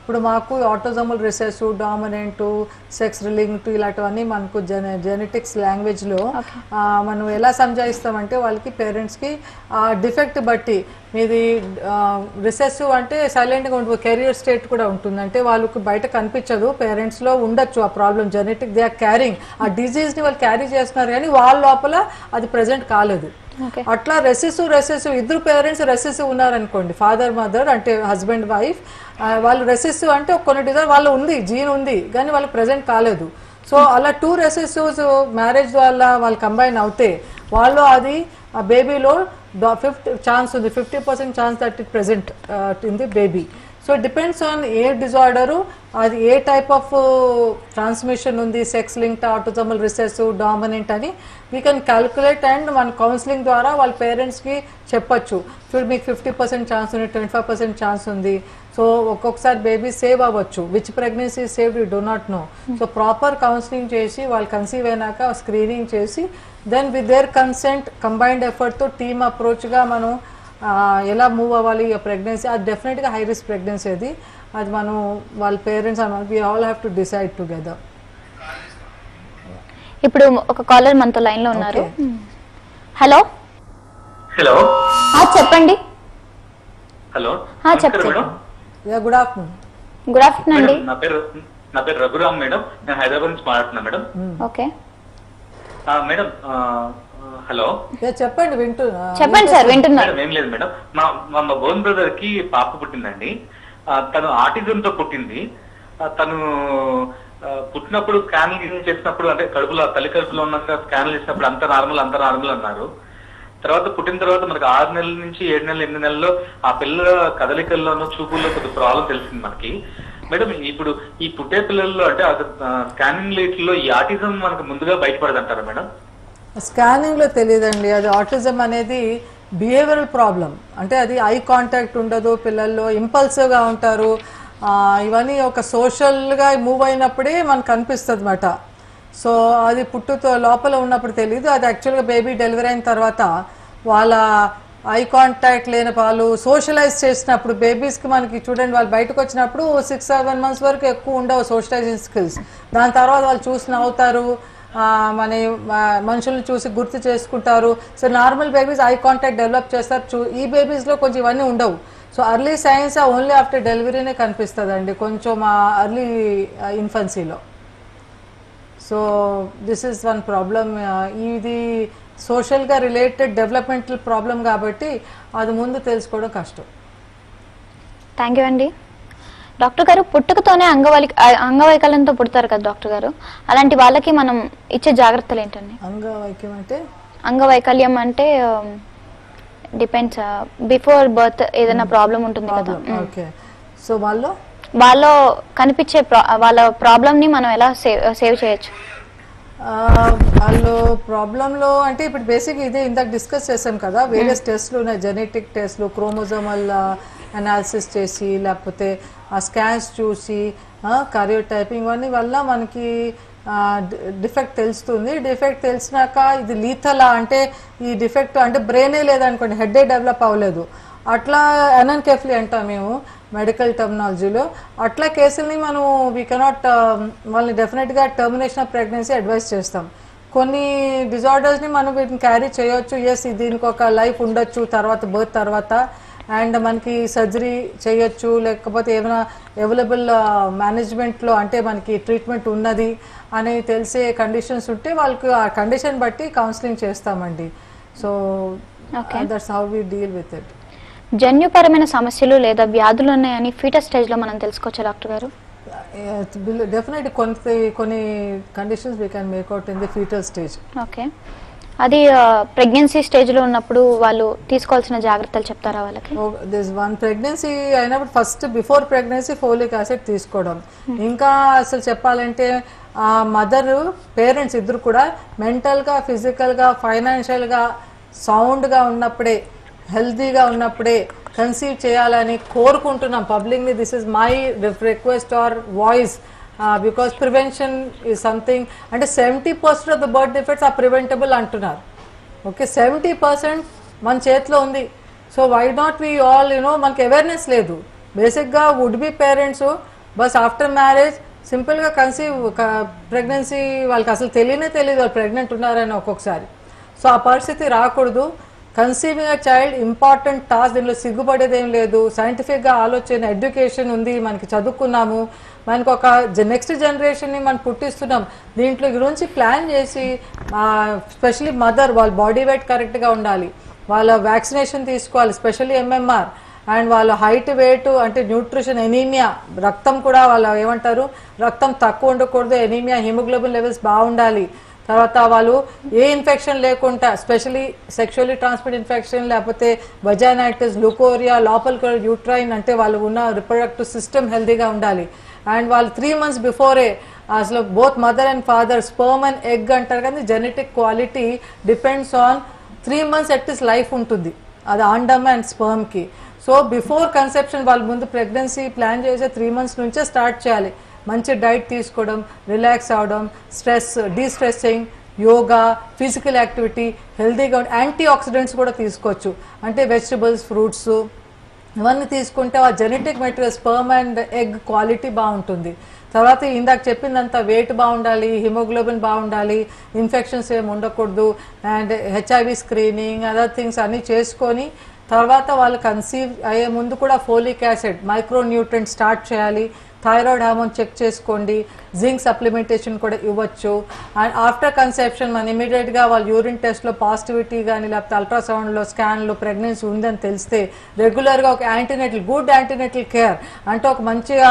Speaker 2: ఇప్పుడు మాకు ఆటోజోమల్ రిసెస్ డామినెంట్ సెక్స్ రిలింగ్ ఇలాంటివన్నీ మనకు జెన జెనెటిక్స్ లాంగ్వేజ్లో మనం ఎలా సంజాయిస్తామంటే వాళ్ళకి పేరెంట్స్కి ఆ డిఫెక్ట్ బట్టి మీది రిసెసివ్ అంటే సైలెంట్గా ఉంటుంది కెరియర్ స్టేట్ కూడా ఉంటుంది అంటే వాళ్ళకి బయట కనిపించదు పేరెంట్స్లో ఉండొచ్చు ఆ problem genetic they are carrying ఆ డిజీజ్ని వాళ్ళు క్యారీ చేస్తున్నారు కానీ వాళ్ళ లోపల అది ప్రజెంట్ కాలేదు
Speaker 1: ఓకే
Speaker 2: అట్లా రెసెసివ్ రెసెసివ్ ఇద్దరు పేరెంట్స్ రెసెసివ్ ఉన్నారనుకోండి ఫాదర్ మదర్ అంటే హస్బెండ్ వైఫ్ వాళ్ళు రెసెసివ్ అంటే కొన్ని డిజైన్ వాళ్ళు ఉంది జీన్ ఉంది కానీ వాళ్ళకి ప్రజెంట్ కాలేదు సో అలా టూ రెసెసివ్స్ మ్యారేజ్ వల్ల వాళ్ళు కంబైన్ అవుతే వాళ్ళు అది ఆ బేబీలో ఫిఫ్టీ ఛాన్స్ ఉంది fifty percent chance that it present in the baby so depends on ఏ డిజార్డరు అది ఏ టైప్ ఆఫ్ ట్రాన్స్మిషన్ ఉంది sex linked autosomal recessive dominant అని వీ కెన్ క్యాల్కులేట్ అండ్ మన కౌన్సిలింగ్ ద్వారా వాళ్ళ పేరెంట్స్కి చెప్పొచ్చు చూడు మీకు ఫిఫ్టీ పర్సెంట్ ఛాన్స్ ఉంది ట్వంటీ ఫైవ్ పర్సెంట్ ఛాన్స్ ఉంది సో ఒక్కొక్కసారి బేబీ సేవ్ అవ్వచ్చు which pregnancy save you do not know so proper counselling చేసి వాళ్ళు కన్సీవ్ అయినాక స్క్రీనింగ్ చేసి then with their consent combined ఎఫర్ట్తో టీమ్ అప్రోచ్గా మనం ఆ, ఎలా మూవ్ అవ్వాలి ప్రెగ్నెన్సీ అది డెఫినెట్గా హై రిస్క్ ప్రెగ్నెన్సీ అది అది మనం వాళ్ళ parents we all have to decide together
Speaker 1: ఇప్పుడు ఒక కాలర్ మనతో లైన్ లో ఉన్నారు
Speaker 2: Okay.
Speaker 1: హలో
Speaker 3: హలో
Speaker 1: ఆ, చెప్పండి
Speaker 3: హలో
Speaker 1: ఆ,
Speaker 3: నమస్కారం
Speaker 1: చెప్పండి.
Speaker 3: Madam
Speaker 2: yeah good afternoon
Speaker 1: good afternoon అండి
Speaker 3: మేడం, నా పేరు నా పేరు రఘురామ్ మేడం నేను హైదరాబాద్ నుంచి మాట్లాడుతున్నా మేడం
Speaker 1: ఓకే
Speaker 3: ఆ, మేడం ఆ, హలో
Speaker 2: యా చెప్పండి వింటున్నా
Speaker 1: చెప్పండి సార్ వింటున్నారు
Speaker 3: మేడం ఏం లేదు మేడం మా మా మా బోన్ బ్రదర్ కి పాప పుట్టిందండి ఆ, తను ఆటిజం తో పుట్టింది ఆ, తను ఆ, పుట్టినప్పుడు స్కాన్ చేసినప్పుడు అంటే కడుపులో తల్లి కడుపులో ఉన్నాక స్కాన్ చేసినప్పుడు అంత నార్మల్ అంత నార్మల్ అన్నారు తర్వాత పుట్టిన తర్వాత మనకి ఆరు నెలల నుంచి ఏడు నెలలు ఎనిమిది నెలల్లో ఆ పిల్లల కదలికల్లోనూ చూపుల్లో కొద్ది ప్రాబ్లం తెలిసింది మనకి మేడం ఇప్పుడు ఈ పుట్టే పిల్లల్లో అంటే స్కానింగ్ లైట్లో ఈ ఆటిజం మనకు ముందుగా బయటపడదంటారా మేడం
Speaker 2: స్కానింగ్ లో తెలియదండి అది ఆటిజం అనేది బిహేవియరల్ ప్రాబ్లం అంటే అది ఐ కాంటాక్ట్ ఉండదు పిల్లల్లో impulsive గా ఉంటారు ఆ, ఇవన్నీ ఒక social గా మూవ్ అయినప్పుడే మనకు అనిపిస్తుంది అనమాట సో అది పుట్టుతో లోపల ఉన్నప్పుడు తెలియదు అది యాక్చువల్గా బేబీ డెలివరీ అయిన తర్వాత వాళ్ళ ఐ కాంటాక్ట్ లేని వాళ్ళు సోషలైజ్ చేసినప్పుడు బేబీస్కి మనకి చూడండి వాళ్ళు బయటకు వచ్చినప్పుడు సిక్స్ సెవెన్ మంత్స్ వరకు ఎక్కువ ఉండవు సోషలైజింగ్ స్కిల్స్ దాని తర్వాత వాళ్ళు చూసి నవ్వుతారు ఆ, మన ఆ, మనుషుల్ని చూసి గుర్తు చేసుకుంటారు so normal babies eye contact develop చేస్తారు చూ ఈ బేబీస్లో కొంచెం ఇవన్నీ ఉండవు so early signs only after డెలివరీనే కనిపిస్తుంది అండి కొంచెం అర్లీ ఇన్ఫెన్సీలో so this is one problem ఇది సోషల్గా రిలేటెడ్ డెవలప్మెంటల్ ప్రాబ్లం కాబట్టి అది ముందు తెలుసుకోవడం కష్టం
Speaker 1: థ్యాంక్ యూ అండి డాక్టర్ గారు పుట్టుకతోనే అంగవైక అంగవైకల్యంతో పుడతారు కదా డాక్టర్ గారు అలాంటి వాళ్ళకి మనం ఇచ్చే జాగ్రత్తలు ఏంటండి
Speaker 2: అంగవైక్యం అంటే
Speaker 1: అంగవైకల్యం అంటే డిపెండ్స్ బిఫోర్ బర్త్ ఏదైనా ప్రాబ్లం ఉంటుంది కదా
Speaker 2: ప్రాబ్లం ఓకే సో వాళ్ళు
Speaker 1: వాళ్ళలో కనిపించే ప్రా- వాళ్ళ ప్రాబ్లమ్ ని మనం ఎలా సేవ్ సేవ్ చేయొచ్చు
Speaker 2: ఆ, వాళ్ళు ప్రాబ్లంలో అంటే ఇప్పుడు బేసిక్ ఇదే ఇందాక డిస్కస్ చేసాం కదా వేరియస్ టెస్ట్లు ఉన్నాయి జెనెటిక్ టెస్ట్లు క్రోమోజోమల్ అనాలిసిస్ చేసి లేకపోతే ఆ స్కాన్స్ చూసి కరియో టైపింగ్ ఇవన్నీ వల్ల మనకి డిఫెక్ట్ తెలుస్తుంది డిఫెక్ట్ తెలిసినాక ఇది లీథలా అంటే ఈ డిఫెక్ట్ అంటే బ్రెయినే లేదనుకోండి హెడ్డే డెవలప్ అవ్వలేదు అట్లా ఎనన్కెఫ్లీ అంటాం మేము మెడికల్ టర్మినాలజీలో అట్లా కేసుల్ని మనం వీ కెనాట్ వాళ్ళని డెఫినెట్గా టర్మినేషన్ ఆఫ్ ప్రెగ్నెన్సీ అడ్వైస్ చేస్తాం కొన్ని డిజార్డర్స్ని మనం వీటిని క్యారీ చేయొచ్చు ఎస్ దీనికి ఒక లైఫ్ ఉండొచ్చు తర్వాత బర్త్ తర్వాత అండ్ మనకి సర్జరీ చేయొచ్చు లేకపోతే ఏమైనా అవైలబుల్ మేనేజ్మెంట్లో అంటే మనకి ట్రీట్మెంట్ ఉన్నది అని తెలిసే కండిషన్స్ ఉంటే వాళ్ళకి ఆ కండిషన్ బట్టి కౌన్సిలింగ్ చేస్తామండి so
Speaker 1: Okay.
Speaker 2: That's how we deal with it
Speaker 1: జన్యుపరమైన సమస్యలు లేదా వ్యాధులు ఉన్నాయని ఫీటస్ స్టేజ్ లో మనం తెలుసుకోవచ్చా డాక్టర్ గారు
Speaker 2: డెఫినెట్ కొన్ని కొన్ని conditions we can make out in the fetal stage
Speaker 1: okay అది ప్రెగ్నెన్సీ స్టేజ్ లో ఉన్నప్పుడు వాళ్ళు తీసుకోవాల్సిన జాగ్రత్తలు చెప్తారా వాళ్ళకి
Speaker 2: దిస్ వన్ ప్రెగ్నెన్సీ అయినప్పుడు first before pregnancy folic acid తీసుకోవడం ఇంకా అసలు చెప్పాలంటే ఆ మదర్ పేరెంట్స్ ఇద్దరు కూడా మెంటల్గా ఫిజికల్గా ఫైనాన్షియల్గా సౌండ్గా ఉన్నప్పుడే హెల్తీగా ఉన్నప్పుడే కన్సీవ్ చేయాలని కోరుకుంటున్నాం పబ్లిక్ని this is my request our voice because prevention is something అంటే seventy percent of the birth defects are preventable అంటున్నారు ఓకే సెవెంటీ పర్సెంట్ మన చేతిలో ఉంది so why not we all you know మనకి అవేర్నెస్ లేదు బేసిక్గా వుడ్ బి పేరెంట్స్ బస్ after marriage సింపుల్గా కన్సీవ్ ప్రెగ్నెన్సీ వాళ్ళకి అసలు తెలియనే తెలియదు వాళ్ళు ప్రెగ్నెంట్ ఉన్నారని ఒక్కొక్కసారి సో ఆ పరిస్థితి రాకూడదు conceiving a child important task దీనిలో సిగ్గుపడేది ఏం లేదు సైంటిఫిక్గా ఆలోచన ఎడ్యుకేషన్ ఉంది మనకి చదువుకున్నాము మనకు ఒక నెక్స్ట్ జనరేషన్ని మనం పుట్టిస్తున్నాం దీంట్లో గురించి ప్లాన్ చేసి స్పెషలీ మదర్ వాళ్ళ బాడీ వెయిట్ కరెక్ట్గా ఉండాలి వాళ్ళ వ్యాక్సినేషన్ తీసుకోవాలి స్పెషల్లీ ఎంఎంఆర్ అండ్ వాళ్ళ హైట్ వెయిట్ అంటే న్యూట్రిషన్ ఎనీమియా రక్తం కూడా వాళ్ళ ఏమంటారు రక్తం తక్కువ ఉండకూడదు ఎనీమియా హిమోగ్లోబిన్ లెవెల్స్ బాగుండాలి తర్వాత వాళ్ళు ఏ ఇన్ఫెక్షన్ లేకుండా స్పెషలీ సెక్షువల్లీ ట్రాన్స్మిట్ ఇన్ఫెక్షన్ లేకపోతే వజానైటిస్ లుకోరియా లోపల యూట్రైన్ అంటే వాళ్ళు ఉన్న రిప్రొడక్టివ్ సిస్టమ్ హెల్తీగా ఉండాలి అండ్ వాళ్ళు త్రీ మంత్స్ బిఫోరే అసలు both mother and father sperm and egg అంటారు కానీ genetic quality depends on three months at is life ఉంటుంది అది ఆండమ్ అండ్ స్పర్మ్కి సో బిఫోర్ కన్సెప్షన్ వాళ్ళు ముందు ప్రెగ్నెన్సీ ప్లాన్ చేసే త్రీ మంత్స్ నుంచే స్టార్ట్ చేయాలి మంచి డైట్ తీసుకోవడం రిలాక్స్ అవడం stress destressing yoga physical activity హెల్తీగా యాంటీ ఆక్సిడెంట్స్ కూడా తీసుకోవచ్చు అంటే వెజిటబుల్స్ ఫ్రూట్స్ ఇవన్నీ తీసుకుంటే ఆ genetic material sperm and egg quality బాగుంటుంది తర్వాత ఇందాక చెప్పిందంతా వెయిట్ బాగుండాలి హిమోగ్లోబిన్ బాగుండాలి ఇన్ఫెక్షన్స్ ఏమి ఉండకూడదు and HIV screening other things అన్నీ చేసుకొని తర్వాత వాళ్ళు కన్సీవ్ అయ్యే ముందు కూడా folic acid micronutrient start చేయాలి థైరాయిడ్ హార్మోన్ చెక్ చేసుకోండి జింక్ సప్లిమెంటేషన్ కూడా ఇవ్వచ్చు అండ్ ఆఫ్టర్ కన్సెప్షన్ మనం ఇమీడియట్గా వాళ్ళు యూరిన్ టెస్ట్లో పాజిటివిటీ కానీ లేకపోతే అల్ట్రాసౌండ్లో స్కాన్లో ప్రెగ్నెన్సీ ఉందని తెలిస్తే రెగ్యులర్గా ఒక యాంటీనెటల్ గుడ్ యాంటీనెటల్ కేర్ అంటే ఒక మంచిగా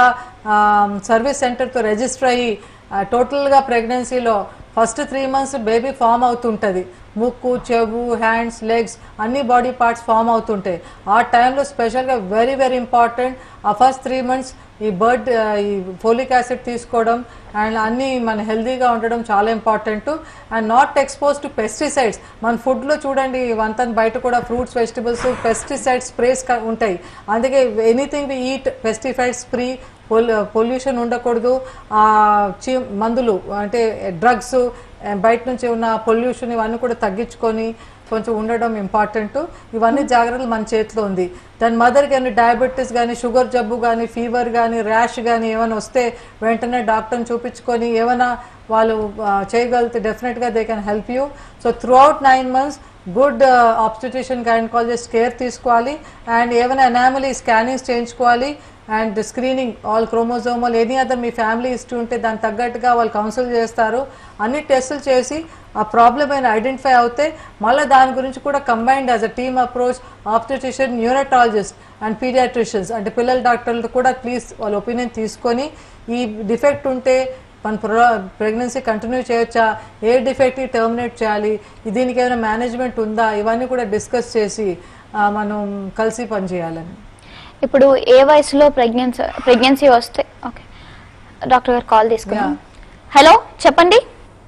Speaker 2: సర్వీస్ సెంటర్తో రిజిస్టర్ అయ్యి టోటల్గా ప్రెగ్నెన్సీలో first three months baby form అవుతుంటుంది ముక్కు చెవు హ్యాండ్స్ లెగ్స్ అన్ని బాడీ పార్ట్స్ ఫామ్ అవుతుంటాయి ఆ టైంలో స్పెషల్గా వెరీ వెరీ ఇంపార్టెంట్ ఆ ఫస్ట్ త్రీ మంత్స్ ఈ బర్డ్ ఈ ఫోలిక్ యాసిడ్ తీసుకోవడం అండ్ అన్నీ మన హెల్తీగా ఉండడం చాలా important and not expose to pesticides మన ఫుడ్లో చూడండి వంతన బయట కూడా ఫ్రూట్స్ వెజిటబుల్స్ పెస్టిసైడ్ స్ప్రేస్ ఉంటాయి అందుకే anything we eat pesticides free pollution ఉండకూడదు ఆ చీ మందులు అంటే డ్రగ్స్ బయట నుంచి ఉన్న పొల్యూషన్ ఇవన్నీ కూడా తగ్గించుకొని కొంచెం ఉండడం ఇంపార్టెంట్ ఇవన్నీ జాగ్రత్తలు మన చేతిలో ఉంది దాని మదర్ కానీ డయాబెటీస్ కానీ షుగర్ జబ్బు కానీ ఫీవర్ కానీ ర్యాష్ కానీ ఏమైనా వస్తే వెంటనే డాక్టర్ని చూపించుకొని ఏమైనా వాళ్ళు ఆ, చేయగలిగితే డెఫినెట్గా they can help you so throughout nine months good obstetrician gynaecologist care తీసుకోవాలి అండ్ ఏమైనా అనామలీ స్కానింగ్స్ చేయించుకోవాలి and screening all chromosomal any other మీ ఫ్యామిలీ హిస్టరీ ఉంటే దానికి తగ్గట్టుగా వాళ్ళు కౌన్సిల్ చేస్తారు అన్ని టెస్టులు చేసి ఆ ప్రాబ్లమ్ అయినా ఐడెంటిఫై అవుతే మళ్ళీ దాని గురించి కూడా combined as a team approach obstetrician neonatologist and paediatricians అంటే పిల్లల డాక్టర్లతో కూడా ప్లీజ్ వాళ్ళ ఒపీనియన్ తీసుకొని ఈ డిఫెక్ట్ ఉంటే మన ప్రెగ్నెన్సీ కంటిన్యూ చేయొచ్చా ఏ డిఫెక్ట్ టర్మినేట్ చేయాలి దీనికి ఏమైనా మేనేజ్మెంట్ ఉందా ఇవన్నీ కూడా డిస్కస్ చేసి ఆ, మనం కలిసి పనిచేయాలని
Speaker 1: ఇప్పుడు ఏ వయసులో ప్రెగ్నెన్సీ ప్రెగ్నెన్సీ వస్తే ఓకే డాక్టర్ గారు కాల్ తీసుకున్నాం హలో చెప్పండి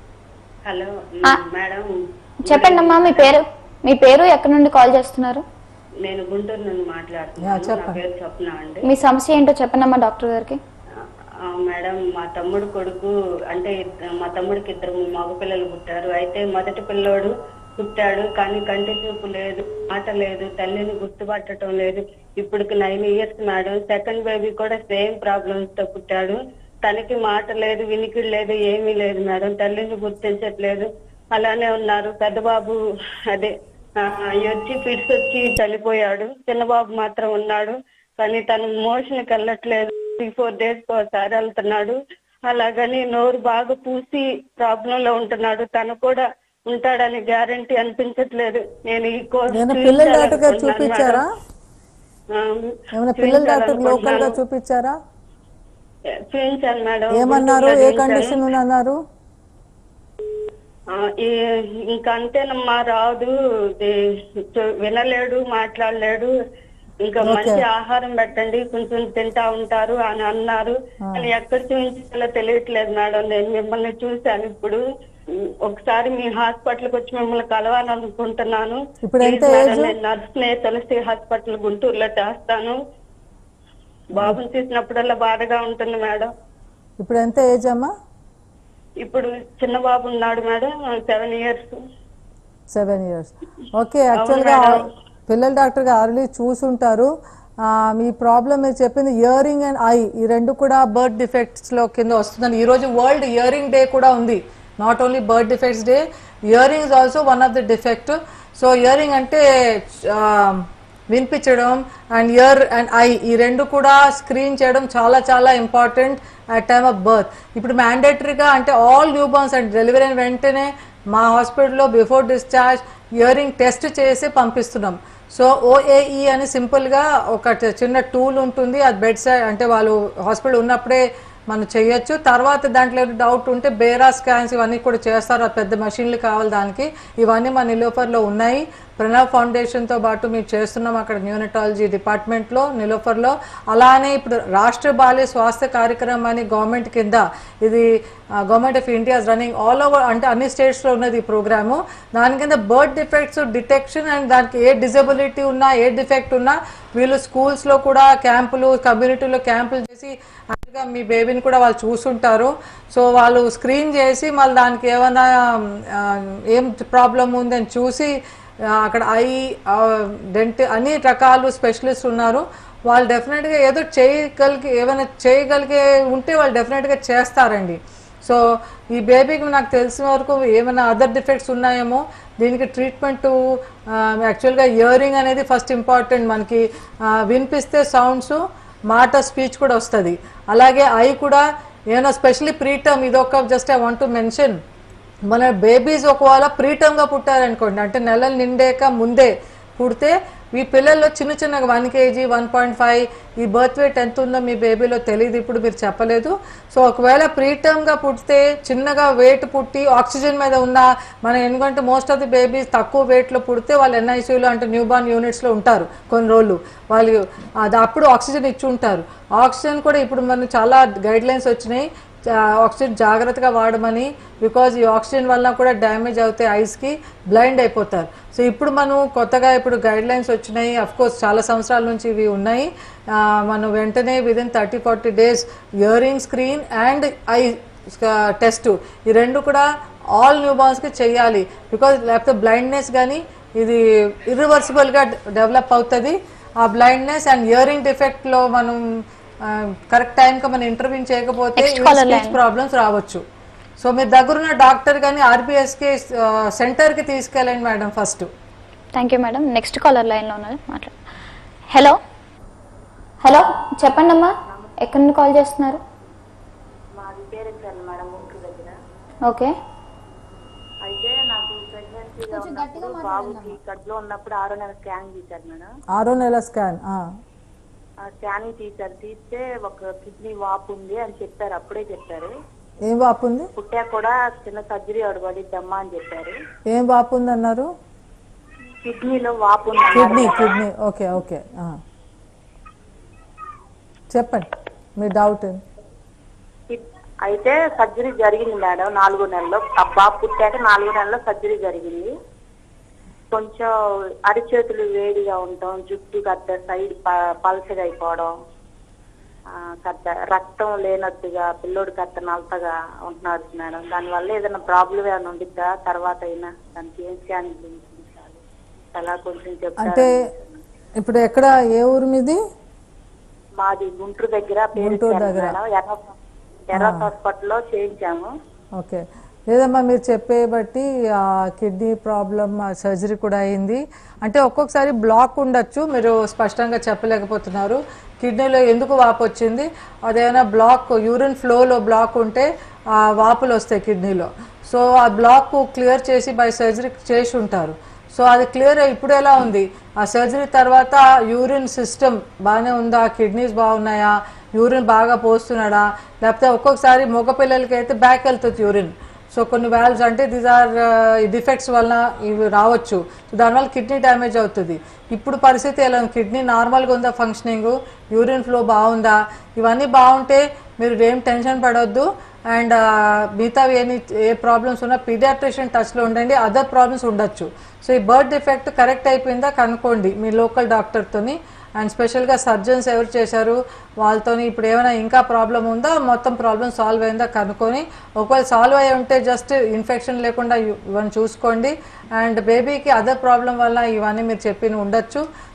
Speaker 4: హలో
Speaker 1: ఆ.
Speaker 4: మేడం
Speaker 1: చెప్పండి అమ్మా మీ పేరు మీ పేరు ఎక్కడి నుండి కాల్ చేస్తున్నారు
Speaker 4: నేను గుంటూరు నుండి
Speaker 2: యా,
Speaker 4: మాట్లాడుతున్నాను నా
Speaker 2: చెప్పండి.
Speaker 4: పేరు స్వప్న అండి
Speaker 1: మీ సమస్య ఏంటో చెప్పండి అమ్మా డాక్టర్ గారికి
Speaker 4: ఆ, మేడం మా తమ్ముడు కొడుకు అంటే ఇద్ద- మా తమ్ముడికి ఇద్దరు మగ పిల్లలు పుట్టారు అయితే మొదటి పిల్లోడు పుట్టాడు కానీ కంటి చూపు లేదు మాట లేదు తల్లిని గుర్తుపట్టడం లేదు ఇప్పటికి nine years madam second baby కూడా సేమ్ ప్రాబ్లమ్స్ తో పుట్టాడు తనకి మాట లేదు వినికిడి లేదు ఏమీ లేదు మేడం తల్లిని గుర్తించట్లేదు అలానే ఉన్నారు పెద్ద బాబు అదే ఆ, వచ్చి ఫిట్స్ వచ్చి చనిపోయాడు చిన్న బాబు మాత్రం ఉన్నాడు కానీ తను మోషన్కి వెళ్ళట్లేదు త్రీ ఫోర్ డేస్ ఒకసారి వెళ్తున్నాడు అలాగని నోరు బాగా పూసి ప్రాబ్లం లో ఉంటున్నాడు తను కూడా ఉంటాడని గ్యారంటీ అనిపించట్లేదు నేను ఈ కోర్స్
Speaker 2: ఏమైనా పిల్లల డాక్టర్ గారు చూపించారా ఏమైనా పిల్లల డాక్టర్ లోకల్ గా చూపించారా
Speaker 4: చూపించాను మేడం
Speaker 2: ఏమన్నారు
Speaker 4: గుంటూరులో
Speaker 2: ఏ
Speaker 4: చూపించాను.
Speaker 2: కండిషన్ ఉంది అన్నారు
Speaker 4: ఆ, ఈ- ఇంకా అంతేనమ్మా రాదు ఇది చు- వినలేడు మాట్లాడలేడు ఇంకా మంచి ఆహారం పెట్టండి కొంచెం తింటా ఉంటారు అని అన్నారు కానీ ఎక్కడ చూపించాలో తెలియట్లేదు మేడం నేను మిమ్మల్ని చూశాను ఇప్పుడు ఉమ్, ఒకసారి మీ హాస్పిటల్కి వచ్చి మిమ్మల్ని కలవాలనుకుంటున్నాను
Speaker 2: ఇప్పుడు ఎంత
Speaker 4: Please మేడం,
Speaker 2: ఏజ్?
Speaker 4: నేను నర్స్నే తులసి హాస్పిటల్ గుంటూరులో చేస్తాను బాబుని చూసినప్పుడల్లా బాధగా ఉంటుంది మేడం
Speaker 2: ఇప్పుడు ఎంత ఏజ్ అమ్మా
Speaker 4: ఇప్పుడు చిన్న బాబు ఉన్నాడు madam seven years
Speaker 2: seven years okay యాక్చువల్గా
Speaker 4: మేడం.
Speaker 2: పిల్లల డాక్టర్ గారు ఆల్రెడీ చూసుంటారు ఆ, మీ ప్రాబ్లం మీరు చెప్పింది ఇయరింగ్ అండ్ ఐ ఈ రెండు కూడా బర్త్ డిఫెక్ట్స్ లో కింద వస్తుందండి ఈ రోజు వరల్డ్ ఇయరింగ్ డే కూడా ఉంది not only birth defects day hearing is also one of the defect so hearing అంటే ఆ, వినిపించడం అండ్ ఇయర్ అండ్ ఐ ఈ రెండు కూడా స్క్రీన్ చేయడం చాలా చాలా important at time of birth ఇప్పుడు మ్యాండేటరీగా అంటే all newborns and delivery అయిన వెంటనే మా హాస్పిటల్లో బిఫోర్ డిశ్చార్జ్ ఇయరింగ్ టెస్ట్ చేసి పంపిస్తున్నాం సో ఓఏఈ అని సింపుల్గా ఒక ట- చిన్న టూల్ ఉంటుంది అది బెడ్ సైడ్ అంటే వాళ్ళు హాస్పిటల్ ఉన్నప్పుడే మనం చేయొచ్చు తర్వాత దాంట్లో డౌట్ ఉంటే బేరా స్కాన్స్ ఇవన్నీ కూడా చేస్తారు ఆ పెద్ద మెషిన్లు కావాలి దానికి ఇవన్నీ మన నిలోఫర్లో ఉన్నాయి ప్రణవ్ ఫౌండేషన్తో పాటు మేము చేస్తున్నాం అక్కడ న్యూనటాలజీ డిపార్ట్మెంట్లో నిలోఫర్లో అలానే ఇప్పుడు రాష్ట్ర బాల్య స్వాస్థ్య కార్యక్రమం అని గవర్నమెంట్ కింద ఇది government of India running all over అంటే అన్ని స్టేట్స్లో ఉన్నది ఈ ప్రోగ్రాము దాని కింద బర్త్ డిఫెక్ట్స్ డిటెక్షన్ అండ్ దానికి ఏ డిజబిలిటీ ఉన్నా ఏ డిఫెక్ట్ ఉన్నా వీళ్ళు స్కూల్స్లో కూడా క్యాంపులు కమ్యూనిటీలో క్యాంపులు చేసి యాక్చువల్గా మీ బేబీని కూడా వాళ్ళు చూసుంటారు సో వాళ్ళు స్క్రీన్ చేసి మళ్ళీ దానికి ఏమైనా ఆ, ఏం ప్రాబ్లం ఉందని చూసి ఆ, అక్కడ ఐ డెంట్ అన్ని రకాలు స్పెషలిస్ట్ ఉన్నారు వాళ్ళు డెఫినెట్గా ఏదో చేయగలిగే ఏమైనా చేయగలిగే ఉంటే వాళ్ళు డెఫినెట్గా చేస్తారండి సో ఈ బేబీకి నాకు తెలిసిన వరకు ఏమైనా అదర్ డిఫెక్ట్స్ ఉన్నాయేమో దీనికి ట్రీట్మెంట్ యాక్చువల్గా ఇయరింగ్ అనేది ఫస్ట్ ఇంపార్టెంట్ మనకి ఆ, వినిపిస్తే సౌండ్స్ మాట స్పీచ్ కూడా వస్తుంది అలాగే ఐ కూడా ఏమైనా స్పెషల్లీ ప్రీటర్మ్ ఇదొక just I want to mention మన బేబీస్ ఒకవేళ ప్రీటర్మ్గా పుట్టారనుకోండి అంటే నెలలు నిండాక ముందే పుడితే ఈ పిల్లల్లో చిన్న చిన్నగా one KG one point five ఈ బర్త్ వెయిట్ ఎంత ఉందో మీ బేబీలో తెలియదు ఇప్పుడు మీరు చెప్పలేదు సో ఒకవేళ ప్రీటర్మ్గా పుడితే చిన్నగా వెయిట్ పుట్టి ఆక్సిజన్ మీద ఉన్న మనం ఎందుకంటే మోస్ట్ ఆఫ్ ది బేబీస్ తక్కువ వెయిట్లో పుడితే వాళ్ళు ఎన్ఐసీయూలో అంటే న్యూ బార్న్ యూనిట్స్లో ఉంటారు కొన్ని రోజులు వాళ్ళు అది అప్పుడు ఆక్సిజన్ ఇచ్చి ఉంటారు ఆక్సిజన్ కూడా ఇప్పుడు మనకు చాలా గైడ్ లైన్స్ వచ్చినాయి ఆ, ఆక్సిజన్ జాగ్రత్తగా వాడమని బికాజ్ ఈ ఆక్సిజన్ వల్ల కూడా డ్యామేజ్ అవుతాయి ఐస్కి బ్లైండ్ అయిపోతారు సో ఇప్పుడు మనం కొత్తగా ఇప్పుడు గైడ్ లైన్స్ వచ్చినాయి అఫ్ కోర్స్ చాలా సంవత్సరాల నుంచి ఇవి ఉన్నాయి ఆ, మనం వెంటనే within thirty forty days hearing screen and eye test ఈ రెండు కూడా ఆల్ న్యూ బార్న్స్కి చేయాలి బికాజ్ లేకపోతే బ్లైండ్నెస్ కానీ ఇది ఇర్రివర్సిబుల్గా డెవలప్ అవుతుంది ఆ బ్లైండ్నెస్ అండ్ ఇయరింగ్ డిఫెక్ట్లో మనం కరెక్ట్ టైంకి మనం ఇంటర్వ్యూ చేయకపోతే
Speaker 1: Next caller line.
Speaker 2: ప్రాబ్లమ్స్ రావచ్చు సో మీరు దగ్గరున్న డాక్టర్ కానీ ఆర్బీఎస్కి సెంటర్కి తీసుకెళ్ళండి madam first
Speaker 1: thank you madam next caller లైన్లో ఉన్నది మాట్లాడు హలో హలో చెప్పండి అమ్మా ఎక్కడి నుండి కాల్ చేస్తున్నారు
Speaker 5: మాది పేరెంట్స్ మేడం గుంటూరు దగ్గర
Speaker 1: ఓకే
Speaker 5: అయితే నాకు ప్రెగ్నెన్సీగా ఉన్నప్పుడు బాబుకి కడుపులో ఉన్నప్పుడు ఆరో నెల స్కాన్ తీశారు మేడం
Speaker 2: ఆరో నెల స్కాన్
Speaker 5: ఆ స్కానింగ్ తీశారు తీస్తే ఒక కిడ్నీ వాపు ఉంది అని చెప్పారు అప్పుడే చెప్పారు
Speaker 2: ఏం వాపు ఉంది
Speaker 5: పుట్టా కూడా చిన్న సర్జరీ అడబడిద్దమ్మా అని చెప్పారు
Speaker 2: ఏం వాపు ఉంది అన్నారు
Speaker 5: కిడ్నీలో వాపు ఉంది
Speaker 2: కిడ్నీ కిడ్నీ ఓకే ఓకే చెప్పండి మీ డౌట్ ఏంటి?
Speaker 5: కిడ్- అయితే సర్జరీ జరిగింది మేడం నాలుగో నెలలో ఆ బాబు పుట్టాక నాలుగో నెలలో సర్జరీ జరిగింది కొంచెం అరిచేతులు వేడిగా ఉండటం జుట్టు కట్ట సైడ్ ప- పలచగా అయిపోవడం ఆ, కట్ట రక్తం లేనట్టుగా పిల్లోడు కట్ట నలతగా ఉంటున్నారు మేడం దానివల్ల ఏదైనా ప్రాబ్లం ఏమైనా ఉండిద్దా తర్వాత అయినా దానికి ఏం స్కానింగ్ చేయించాలి అలా కొంచెం
Speaker 2: అంటే
Speaker 5: చెప్తారా
Speaker 2: ఇప్పుడు ఎక్కడ ఏ ఊరు మీది
Speaker 5: మాది గుంటూరు దగ్గర పేరు
Speaker 2: గుంటూరు
Speaker 5: ఇచ్చారు
Speaker 2: దగ్గర.
Speaker 5: మేడం ఎర్ర ఎర్ర హాస్పిటల్లో చేయించాము
Speaker 2: ఓకే లేదమ్మా మీరు చెప్పే బట్టి ఆ కిడ్నీ ప్రాబ్లం సర్జరీ కూడా అయింది అంటే ఒక్కొక్కసారి బ్లాక్ ఉండొచ్చు మీరు స్పష్టంగా చెప్పలేకపోతున్నారు కిడ్నీలో ఎందుకు వాపు వచ్చింది అదేమైనా బ్లాక్ యూరిన్ ఫ్లోలో బ్లాక్ ఉంటే ఆ వాపులు వస్తాయి కిడ్నీలో సో ఆ బ్లాక్ క్లియర్ చేసి బై సర్జరీ చేసి ఉంటారు సో అది క్లియర్ ఇప్పుడు ఎలా ఉంది ఆ సర్జరీ తర్వాత యూరిన్ సిస్టమ్ బాగానే ఉందా కిడ్నీస్ బాగున్నాయా యూరిన్ బాగా పోస్తున్నాడా లేకపోతే ఒక్కొక్కసారి మగ పిల్లలకి అయితే బ్యాక్ వెళ్తుంది యూరిన్ సో కొన్ని వాల్వ్స్ అంటే దీస్ ఆర్ డిఫెక్ట్స్ వలన ఇవి రావచ్చు సో దానివల్ల కిడ్నీ డ్యామేజ్ అవుతుంది ఇప్పుడు పరిస్థితి ఎలా ఉంది కిడ్నీ నార్మల్గా ఉందా ఫంక్షనింగ్ యూరిన్ ఫ్లో బాగుందా ఇవన్నీ బాగుంటే మీరు ఏం టెన్షన్ పడవద్దు అండ్ మిగతావి ఏమి ఏ ప్రాబ్లమ్స్ ఉన్నా పీడియాట్రిషియన్ టచ్లో ఉండండి అదర్ ప్రాబ్లమ్స్ ఉండొచ్చు సో ఈ బర్త్ డిఫెక్ట్ కరెక్ట్ అయిపోయిందా కనుక్కోండి మీ లోకల్ డాక్టర్తోని అండ్ స్పెషల్గా సర్జన్స్ ఎవరు చేశారు వాళ్ళతోని ఇప్పుడు ఏమైనా ఇంకా ప్రాబ్లం ఉందా మొత్తం ప్రాబ్లం సాల్వ్ అయిందా కనుక్కొని ఒకవేళ సాల్వ్ అయ్యి ఉంటే జస్ట్ ఇన్ఫెక్షన్ లేకుండా ఇవ్- ఇవన్నీ చూసుకోండి అండ్ బేబీకి అదర్ ప్రాబ్లం వల్ల ఇవన్నీ మీరు చెప్పిన ఉండొచ్చు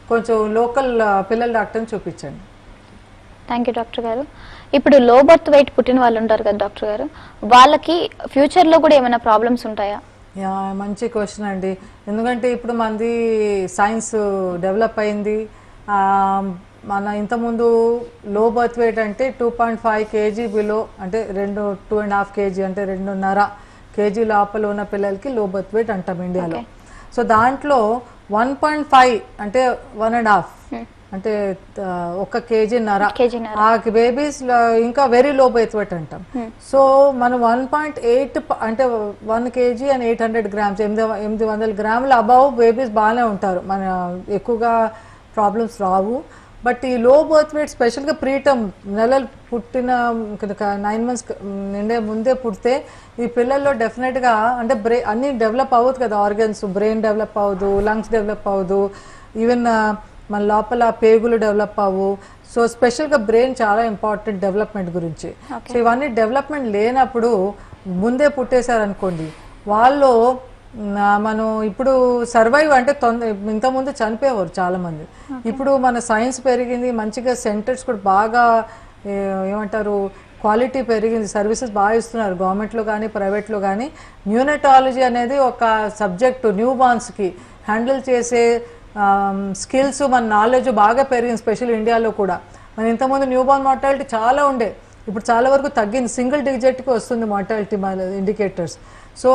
Speaker 2: కొంచెం లోకల్ పిల్లల డాక్టర్ని చూపించండి
Speaker 1: థ్యాంక్ యూ డాక్టర్ గారు ఇప్పుడు లో బర్త్ వెయిట్ పుట్టిన వాళ్ళు ఉంటారు కదా డాక్టర్ గారు వాళ్ళకి ఫ్యూచర్ లో కూడా ఏమైనా ప్రాబ్లమ్స్ ఉంటాయా
Speaker 2: యా మంచి క్వశ్చన్ అండి ఎందుకంటే ఇప్పుడు మనది సైన్స్ డెవలప్ అయింది ఆ, మన ఇంతకుముందు లో బర్త్ వెయిట్ అంటే two point five KG below అంటే రెండు టూ అండ్ హాఫ్ కేజీ అంటే రెండున్నర కేజీ లోపల ఉన్న పిల్లలకి లో బర్త్ వెయిట్ అంటాం ఇండియాలో సో దాంట్లో వన్ పాయింట్ ఫైవ్ అంటే వన్ అండ్ హాఫ్ అంటే ఆ, ఒక కేజీన్నర
Speaker 1: కేజీన్నర.
Speaker 2: ఆ బేబీస్ ఇంకా వెరీ లో బర్త్ వెయిట్ అంటాం సో మనం వన్ పాయింట్ ఎయిట్ అంటే one KG and eight hundred grams ఎనిమిది ఎనిమిది వందల గ్రాముల అబౌవ్ బేబీస్ బాగానే ఉంటారు మన ఎక్కువగా ప్రాబ్లమ్స్ రావు బట్ ఈ లో బర్త్ వెయిట్ స్పెషల్గా ప్రీటమ్ నెలలు పుట్టిన నైన్ మంత్స్ నిండే ముందే పుడితే ఈ పిల్లల్లో డెఫినెట్గా అంటే బ్రె అన్ని డెవలప్ అవ్వదు కదా ఆర్గన్స్ బ్రెయిన్ డెవలప్ అవ్వదు లంగ్స్ డెవలప్ అవ్వదు ఈవెన్ మన లోపల పేగులు డెవలప్ అవ్వు సో స్పెషల్గా బ్రెయిన్ చాలా ఇంపార్టెంట్ డెవలప్మెంట్ గురించి సో ఇవన్నీ డెవలప్మెంట్ లేనప్పుడు ముందే పుట్టేశారనుకోండి వాళ్ళు నా మనం ఇప్పుడు సర్వైవ్ అంటే తొందర ఇంతకుముందు చనిపోయేవారు చాలా మంది ఇప్పుడు మన సైన్స్ పెరిగింది మంచిగా సెంటర్స్ కూడా బాగా ఏ- ఏమంటారు క్వాలిటీ పెరిగింది సర్వీసెస్ బాగా ఇస్తున్నారు గవర్నమెంట్లో కానీ ప్రైవేట్లో కానీ న్యూనటాలజీ అనేది ఒక సబ్జెక్టు న్యూ బార్న్స్కి హ్యాండిల్ చేసే స్కిల్స్ మన నాలెడ్జ్ బాగా పెరిగింది స్పెషల్ ఇండియాలో కూడా మన ఇంతకుముందు న్యూ బార్న్ మార్టాలిటీ చాలా ఉండే ఇప్పుడు చాలా వరకు తగ్గింది సింగిల్ డిజిట్కి వస్తుంది మార్టాలిటీ ఇండికేటర్స్ సో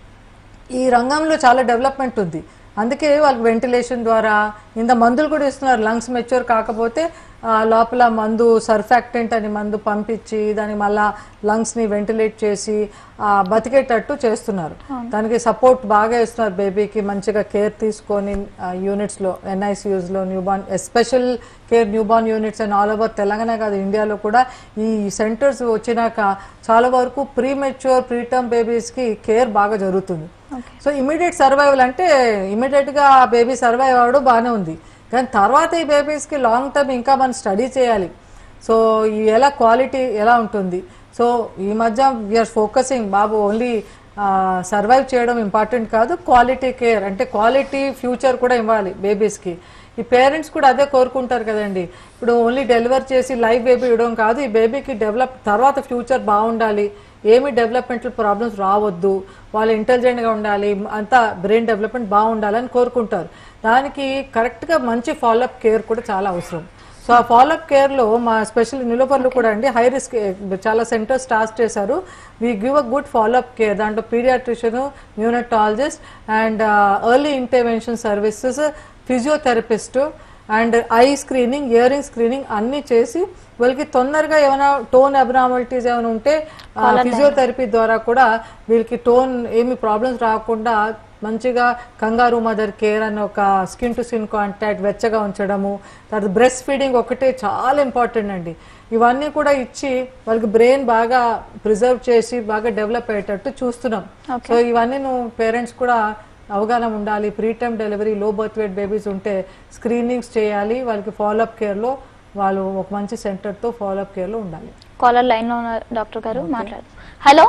Speaker 2: ఈ రంగంలో చాలా డెవలప్మెంట్ ఉంది అందుకే వాళ్ళకి వెంటిలేషన్ ద్వారా ఇంత మందులు కూడా ఇస్తున్నారు లంగ్స్ మెచ్యూర్ కాకపోతే ఆ, లోపల మందు సర్ఫాక్టెంట్ అని మందు పంపించి దానికి మళ్ళా లంగ్స్ని వెంటిలేట్ చేసి ఆ, బతికేటట్టు చేస్తున్నారు దానికి సపోర్ట్ బాగా ఇస్తున్నారు బేబీకి మంచిగా కేర్ తీసుకొని యూనిట్స్లో ఎన్ఐసియూస్లో newborn special care newborn units and all over Telangana కాదు ఇండియాలో కూడా ఈ సెంటర్స్ వచ్చినాక చాలా వరకు ప్రీ మెచ్యూర్ ప్రీటర్మ్ బేబీస్కి కేర్ బాగా జరుగుతుంది సో ఇమీడియట్ సర్వైవల్ అంటే ఇమీడియట్ గా ఆ బేబీ సర్వైవ్ అవ్వడం బాగానే ఉంది కానీ తర్వాత ఈ బేబీస్ కి లాంగ్ టర్మ్ ఇంకా మనం స్టడీ చేయాలి సో ఈ ఎలా క్వాలిటీ ఎలా ఉంటుంది సో ఈ మధ్య వీఆర్ ఫోకసింగ్ బాబు ఓన్లీ సర్వైవ్ చేయడం ఇంపార్టెంట్ కాదు క్వాలిటీ కేర్ అంటే క్వాలిటీ ఫ్యూచర్ కూడా ఇవ్వాలి బేబీస్కి ఈ పేరెంట్స్ కూడా అదే కోరుకుంటారు కదండి ఇప్పుడు ఓన్లీ డెలివర్ చేసి లైవ్ బేబీ ఇవ్వడం కాదు ఈ బేబీకి డెవలప్ తర్వాత ఫ్యూచర్ బాగుండాలి ఏమి డెవలప్మెంటల్ ప్రాబ్లమ్స్ రావద్దు వాళ్ళు ఇంటెలిజెంట్గా ఉండాలి అంతా బ్రెయిన్ డెవలప్మెంట్ బాగుండాలని కోరుకుంటారు దానికి కరెక్ట్గా మంచి ఫాలోఅప్ కేర్ కూడా చాలా అవసరం సో ఆ ఫాలోఅప్ కేర్లో మా స్పెషల్ నిలుపర్లు కూడా అండి హై రిస్క్ చాలా సెంటర్స్ స్టార్ట్ చేశారు we give a good follow up care దాంట్లో paediatrician neonatologist and early intervention services physiotherapist and eye screening hearing screening అన్ని చేసి వీళ్ళకి తొందరగా ఏమైనా టోన్ అబ్నార్మాలిటీస్ ఏమైనా ఉంటే ఫిజియోథెరపీ ద్వారా కూడా వీళ్ళకి టోన్ ఏమి ప్రాబ్లమ్స్ రాకుండా మంచిగా కంగారు మదర్ కేర్ అని ఒక స్కిన్ టు స్కిన్ కాంటాక్ట్ వెచ్చగా ఉంచడము తర్వాత బ్రెస్ట్ ఫీడింగ్ ఒకటే చాలా ఇంపార్టెంట్ అండి ఇవన్నీ కూడా ఇచ్చి వాళ్ళకి బ్రెయిన్ బాగా ప్రిజర్వ్ చేసి బాగా డెవలప్ అయ్యేటట్టు చూస్తున్నాం సో ఇవన్నీ నువ్వు పేరెంట్స్ కూడా అవగాహన ఉండాలి pre time delivery low birth weight babies ఉంటే స్క్రీనింగ్స్ చేయాలి వాళ్ళకి ఫాలోఅప్ కేర్లో వాళ్ళు ఒక మంచి సెంటర్తో ఫాలోఅప్ కేర్లో ఉండాలి
Speaker 1: కాలర్ లైన్ లో ఉన్నారు డాక్టర్ గారు మాట్లాడు హలో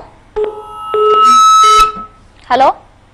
Speaker 1: హలో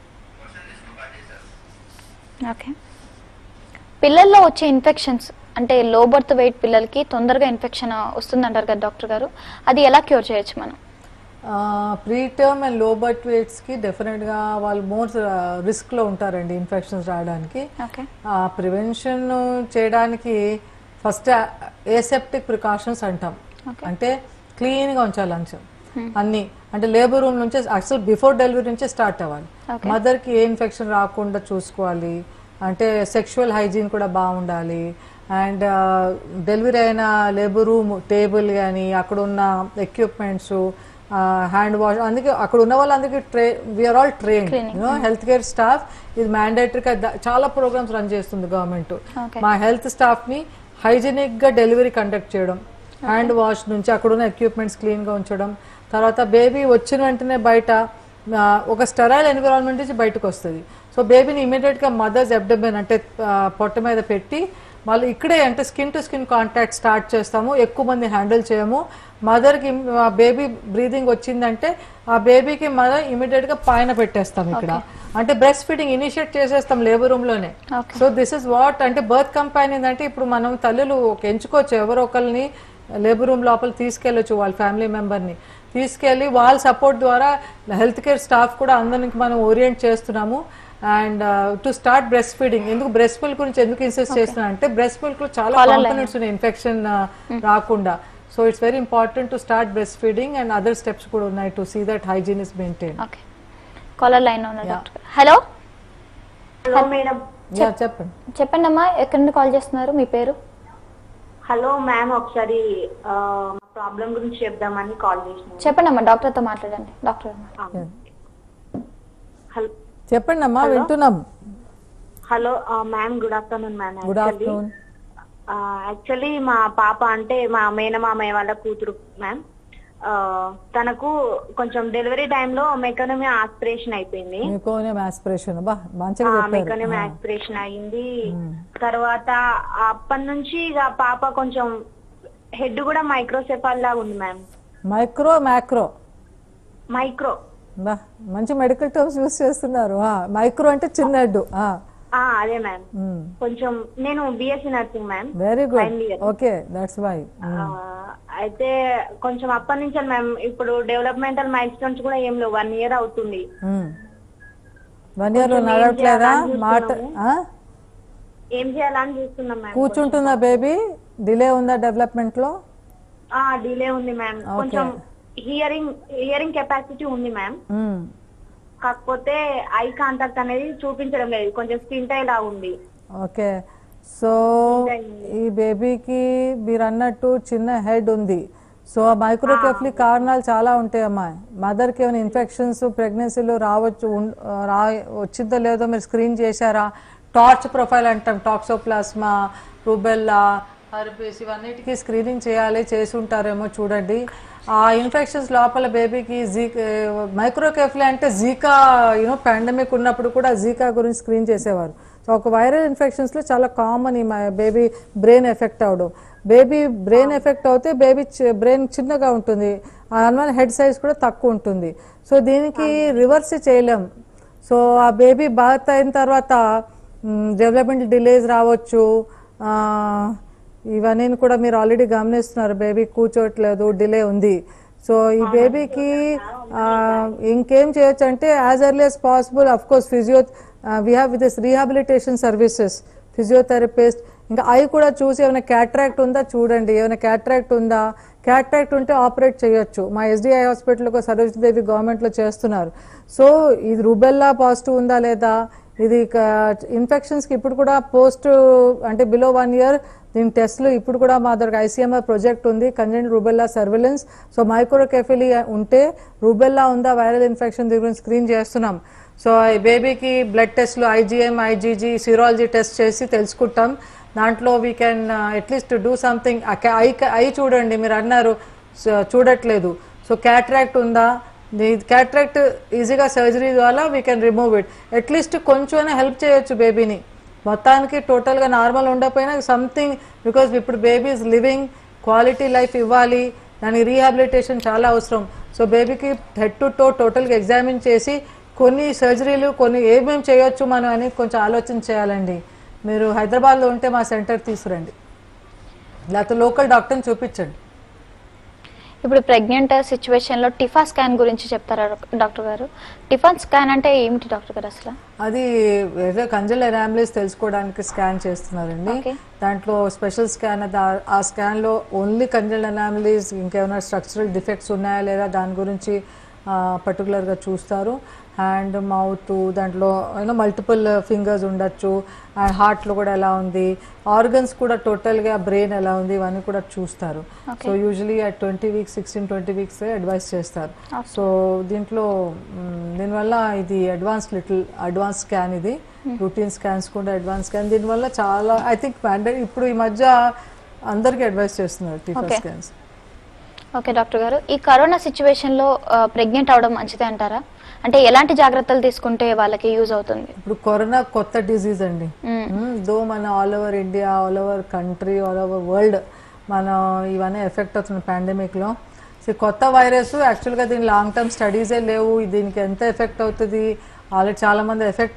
Speaker 1: ఓకే పిల్లల్లో వచ్చే ఇన్ఫెక్షన్స్ అంటే లో బర్త్ వెయిట్ పిల్లలకి తొందరగా ఇన్ఫెక్షన్ వస్తుందంటారు కదా డాక్టర్ గారు అది ఎలా క్యూర్ చేయొచ్చు మనం
Speaker 2: preterm and low birth వెయిట్స్కి డెఫినెట్గా వాళ్ళు మోర్ రిస్క్లో ఉంటారండి ఇన్ఫెక్షన్స్ రావడానికి
Speaker 1: ఓకే
Speaker 2: ఆ ప్రివెన్షన్ చేయడానికి ఫస్ట్ ఏసెప్టిక్ ప్రికాషన్స్ అంటాం అంటే క్లీన్గా ఉంచాలి లంగ్స్ అన్ని అంటే లేబర్ రూమ్ నుంచి అసలు బిఫోర్ డెలివరీ నుంచే స్టార్ట్ అవ్వాలి
Speaker 1: Okay.
Speaker 2: మదర్కి ఏ ఇన్ఫెక్షన్ రాకుండా చూసుకోవాలి అంటే సెక్షువల్ హైజీన్ కూడా బాగుండాలి అండ్ డెలివరీ అయిన లేబర్ రూమ్ టేబుల్ కానీ అక్కడ ఉన్న ఎక్విప్మెంట్స్ హ్యాండ్ వాష్ అందుకే అక్కడ ఉన్న వాళ్ళందరికీ ట్రే we're all train you know health care staff ఇది మ్యాండేటరీగా చాలా ప్రోగ్రామ్స్ రన్ చేస్తుంది గవర్నమెంట్
Speaker 1: Okay.
Speaker 2: మా హెల్త్ స్టాఫ్ని హైజీనిక్గా డెలివరీ కండక్ట్ చేయడం హ్యాండ్ వాష్ నుంచి అక్కడ ఉన్న ఎక్విప్మెంట్స్ క్లీన్గా ఉంచడం తర్వాత బేబీ వచ్చిన వెంటనే బయట ఆ, ఒక స్టెరైల్ ఎన్విరాన్మెంట్ నుంచి బయటకు వస్తుంది సో బేబీని ఇమీడియట్గా మదర్స్ ఎబ్డమెన్ అంటే ఆ, పొట్ట మీద పెట్టి మళ్ళీ ఇక్కడే అంటే skin to skin contact start చేస్తాము ఎక్కువ మంది హ్యాండిల్ చేయము మదర్కి బేబీ బ్రీదింగ్ వచ్చిందంటే ఆ బేబీకి మదర్ ఇమీడియట్గా పైన పెట్టేస్తాం ఇక్కడ అంటే బ్రెస్ట్ ఫీడింగ్ ఇనిషియేట్ చేసేస్తాం లేబర్ రూమ్ లోనే
Speaker 1: Okay.
Speaker 2: So this is what అంటే బర్త్ కంపెనీ అంటే ఇప్పుడు మనం తల్లులు ఒక ఎంచుకోవచ్చు ఎవరో ఒకరిని లేబర్ రూమ్ లోపల తీసుకెళ్ళొచ్చు వాళ్ళ ఫ్యామిలీ మెంబర్ని తీసుకెళ్ళి వాళ్ళ సపోర్ట్ ద్వారా హెల్త్ కేర్ స్టాఫ్ కూడా అందరికి మనం ఓరియంట్ చేస్తున్నాము and to start breastfeeding ఎందుకు బ్రెస్ట్ మిల్క్ గురించి ఎందుకు ఇన్సిస్ట్ చేస్తున్నా అంటే బ్రెస్ట్ మిల్క్ లో చాలా కాంపోనెంట్స్ ఉన్నాయి ఇన్ఫెక్షన్ రాకుండా so it's very important to start breastfeeding and other steps కూడా ఉన్నాయి to see that hygiene is maintain
Speaker 1: okay caller line ఉన్నారు డాక్టర్ గారు హలో
Speaker 5: హలో మేడం
Speaker 2: యా చెప్పండి
Speaker 1: చెప్పండి అమ్మా ఎక్కడి నుండి కాల్ చేస్తున్నారు మీ పేరు
Speaker 5: హలో మ్యామ్ ఒకసారి ప్రాబ్లం గురించి చెప్దామని కాల్ చేసిన
Speaker 1: చెప్పండి అమ్మా డాక్టర్తో మాట్లాడండి డాక్టర్ గారు.
Speaker 5: హలో
Speaker 2: చెప్పండి అమ్మా వింటున్నాం
Speaker 5: hello ma'am good afternoon ma'am
Speaker 2: good afternoon
Speaker 5: actually మా పాప అంటే మా మేనమామయ్య వాళ్ళ కూతురు మ్యామ్ తనకు కొంచెం డెలివరీ టైంలో మెకనమీ ఆస్పిరేషన్ అయిపోయింది
Speaker 2: మీకోనే ఆస్పిరేషన్ బా మంచిగా చెప్పారు
Speaker 5: మెకనమీ ఆస్పిరేషన్ అయింది తర్వాత అప్పటి నుంచి ఇక పాప కొంచెం హెడ్ కూడా మైక్రోసెఫాల్ లాగా ఉంది మ్యామ్
Speaker 2: మైక్రో మ్యాక్రో
Speaker 5: మైక్రో
Speaker 2: బా మంచి మెడికల్ టర్మ్స్ యూస్ చేస్తున్నారు మైక్రో అంటే చిన్న హెడ్
Speaker 5: ఆ అదే మ్యామ్ కొంచెం నేను BSc nursing ma'am
Speaker 2: very
Speaker 5: Final
Speaker 2: good
Speaker 5: year.
Speaker 2: Okay that's why
Speaker 5: అయితే కొంచెం అప్పటి నుంచి మ్యామ్ ఇప్పుడు డెవలప్మెంటల్ మైల్ స్టోన్స్ కూడా ఏం లేవు వన్ ఇయర్ అవుతుంది
Speaker 2: వన్ ఇయర్ లో
Speaker 5: కొంచెం ఏం
Speaker 2: నడవట్లేదా
Speaker 5: చేయాలని
Speaker 2: మాట
Speaker 5: చూస్తున్నాము.
Speaker 2: ఆ?
Speaker 5: ఏం చేయాలని చూస్తున్నాం మ్యామ్
Speaker 2: కూర్చుంటుందా బేబీ డిలే ఉందా డెవలప్మెంట్ లో
Speaker 5: ఆ డిలే ఉంది మ్యామ్ కొంచెం హియరింగ్ హియరింగ్ కెపాసిటీ ఉంది మ్యామ్
Speaker 2: మ్మ్.
Speaker 5: కాకపోతే ఐ కాంటాక్ట్ అనేది చూపించడం లేదు కొంచెం స్కిన్ టై లా ఉంది
Speaker 2: ఓకే సో ఈ బేబీకి మీరు అన్నట్టు చిన్న హెడ్ ఉంది సో మైక్రోకెఫ్లీ కారణాలు చాలా ఉంటాయి అమ్మా మదర్కి ఏమైనా ఇన్ఫెక్షన్స్ ప్రెగ్నెన్సీలో రావచ్చు ఉన్- రా వచ్చిందో లేదో మీరు స్క్రీన్ చేశారా టార్చ్ ప్రొఫైల్ అంటాం టాక్సోప్లాస్మా రూబెల్లా హర్పీస్ ఇవన్నిటికీ స్క్రీనింగ్ చేయాలి చేసి ఉంటారేమో చూడండి ఆ ఇన్ఫెక్షన్స్ లోపల బేబీకి జీ మైక్రోకెఫ్లీ అంటే జీకా యూనో పాండమిక్ ఉన్నప్పుడు కూడా జీకా గురించి స్క్రీన్ చేసేవారు సో ఒక వైరల్ ఇన్ఫెక్షన్స్లో చాలా కామన్ ఈ బేబీ బ్రెయిన్ ఎఫెక్ట్ అవడం బేబీ బ్రెయిన్ ఎఫెక్ట్ అవుతే బేబీ బ్రెయిన్ చిన్నగా ఉంటుంది అందువల్ల హెడ్ సైజ్ కూడా తక్కువ ఉంటుంది సో దీనికి రివర్స్ చేయలేం సో ఆ బేబీ బాత్ అయిన తర్వాత డెవలప్మెంట్ డిలేస్ రావచ్చు ఆ, ఇవన్నీ కూడా మీరు ఆల్రెడీ గమనిస్తున్నారు బేబీ కూర్చోట్లేదు డిలే ఉంది సో ఈ బేబీకి ఇంకేం చేయొచ్చు అంటే as early as possible of course physio we have with this rehabilitation services physiotherapist ఇంకా అవి కూడా చూసి ఏమైనా క్యాట్రాక్ట్ ఉందా చూడండి ఏమైనా క్యాట్రాక్ట్ ఉందా క్యాట్రాక్ట్ ఉంటే ఆపరేట్ చేయొచ్చు మా ఎస్డిఐ హాస్పిటల్లో సరోజిదేవి గవర్నమెంట్లో చేస్తున్నారు సో ఇది రుబెల్లా పాజిటివ్ ఉందా లేదా ఇది ఇన్ఫెక్షన్స్కి ఇప్పుడు కూడా పోస్ట్ అంటే బిలో వన్ ఇయర్ దీని టెస్ట్లు ఇప్పుడు కూడా మా దగ్గర ఐసీఎంఆర్ ప్రాజెక్ట్ ఉంది congenital rubella surveillance so microcephaly ఉంటే రూబెల్లా ఉందా వైరల్ ఇన్ఫెక్షన్ దీని గురించి స్క్రీన్ చేస్తున్నాం సో ఈ బేబీకి బ్లడ్ టెస్ట్లు ఐజీఎం ఐజీజీ సిరాలజీ టెస్ట్ చేసి తెలుసుకుంటాం దాంట్లో we can at least do something I I చూడండి మీరు అన్నారు సో చూడట్లేదు సో క్యాట్రాక్ట్ ఉందా క్యాట్రాక్ట్ ఈజీగా సర్జరీ ద్వారా we can remove it at least కొంచెం హెల్ప్ చేయొచ్చు బేబీని మొత్తానికి టోటల్గా నార్మల్ ఉండకపోయినా సంథింగ్ బికాజ్ ఇప్పుడు బేబీస్ లివింగ్ క్వాలిటీ లైఫ్ ఇవ్వాలి దానికి రీహాబిలిటేషన్ చాలా అవసరం సో బేబీకి హెడ్ టు టో టోటల్గా ఎగ్జామిన్ చేసి కొన్ని సర్జరీలు కొన్ని ఏమేమి చేయొచ్చు మనం అని కొంచెం ఆలోచన చేయాలండి మీరు హైదరాబాద్లో ఉంటే మా సెంటర్ తీసుకురండి లేకపోతే లోకల్ డాక్టర్ని చూపించండి
Speaker 1: ఇప్పుడు ప్రెగ్నెంట్ సిచ్యువేషన్ లో టిఫా స్కాన్ గురించి చెప్తారా డాక్టర్ గారు టిఫా స్కాన్ అంటే ఏమిటి డాక్టర్ గారు అసలు
Speaker 2: అది ఏదో కంజల్ ఎనామిలీస్ తెలుసుకోవడానికి స్కాన్ చేస్తున్నారండి
Speaker 1: Okay.
Speaker 2: దాంట్లో స్పెషల్ స్కాన్ అది ఆ- ఆ స్కాన్ లో ఓన్లీ కంజల్ ఎనామిలీస్ ఇంకేమైనా స్ట్రక్చరల్ డిఫెక్ట్స్ ఉన్నాయా లేదా దాని గురించి పర్టికులర్ గా చూస్తారు హ్యాండ్ మౌత్ దాంట్లో యూనో మల్టిపుల్ ఫింగర్స్ ఉండొచ్చు అండ్ హార్ట్ లో కూడా ఎలా ఉంది ఆర్గన్స్ కూడా టోటల్ గా బ్రెయిన్ ఎలా ఉంది ఇవన్నీ కూడా చూస్తారు so usually at twenty weeks sixteen twenty weeks advise చేస్తారు సో దీంట్లో మ్, దీనివల్ల ఇది అడ్వాన్స్ లిటిల్ అడ్వాన్స్ స్కాన్ ఇది రూటీన్ స్కాన్స్ కూడా అడ్వాన్స్ స్కాన్ దీనివల్ల చాలా ఐ థింక్ ఇప్పుడు ఈ మధ్య అందరికీ అడ్వైస్ చేస్తున్నారు TIFFA
Speaker 1: Okay.
Speaker 2: Scans
Speaker 1: okay doctor గారు ఈ కరోనా సిచ్యువేషన్ లో ప్రెగ్నెంట్ అవడం మంచిదే అంటారా అంటే ఎలాంటి జాగ్రత్తలు తీసుకుంటే వాళ్ళకి యూజ్ అవుతుంది
Speaker 2: ఇప్పుడు కరోనా కొత్త డిజీజ్ అండి
Speaker 1: మ్మ్.
Speaker 2: దో మన all over India all over country all over world మన ఇవన్నీ ఎఫెక్ట్ అవుతుంది పాండమిక్ లో సో కొత్త వైరస్ యాక్చువల్గా దీని లాంగ్ టర్మ్ స్టడీసే లేవు దీనికి ఎంత ఎఫెక్ట్ అవుతుంది ఆల్రెడీ చాలా మంది ఎఫెక్ట్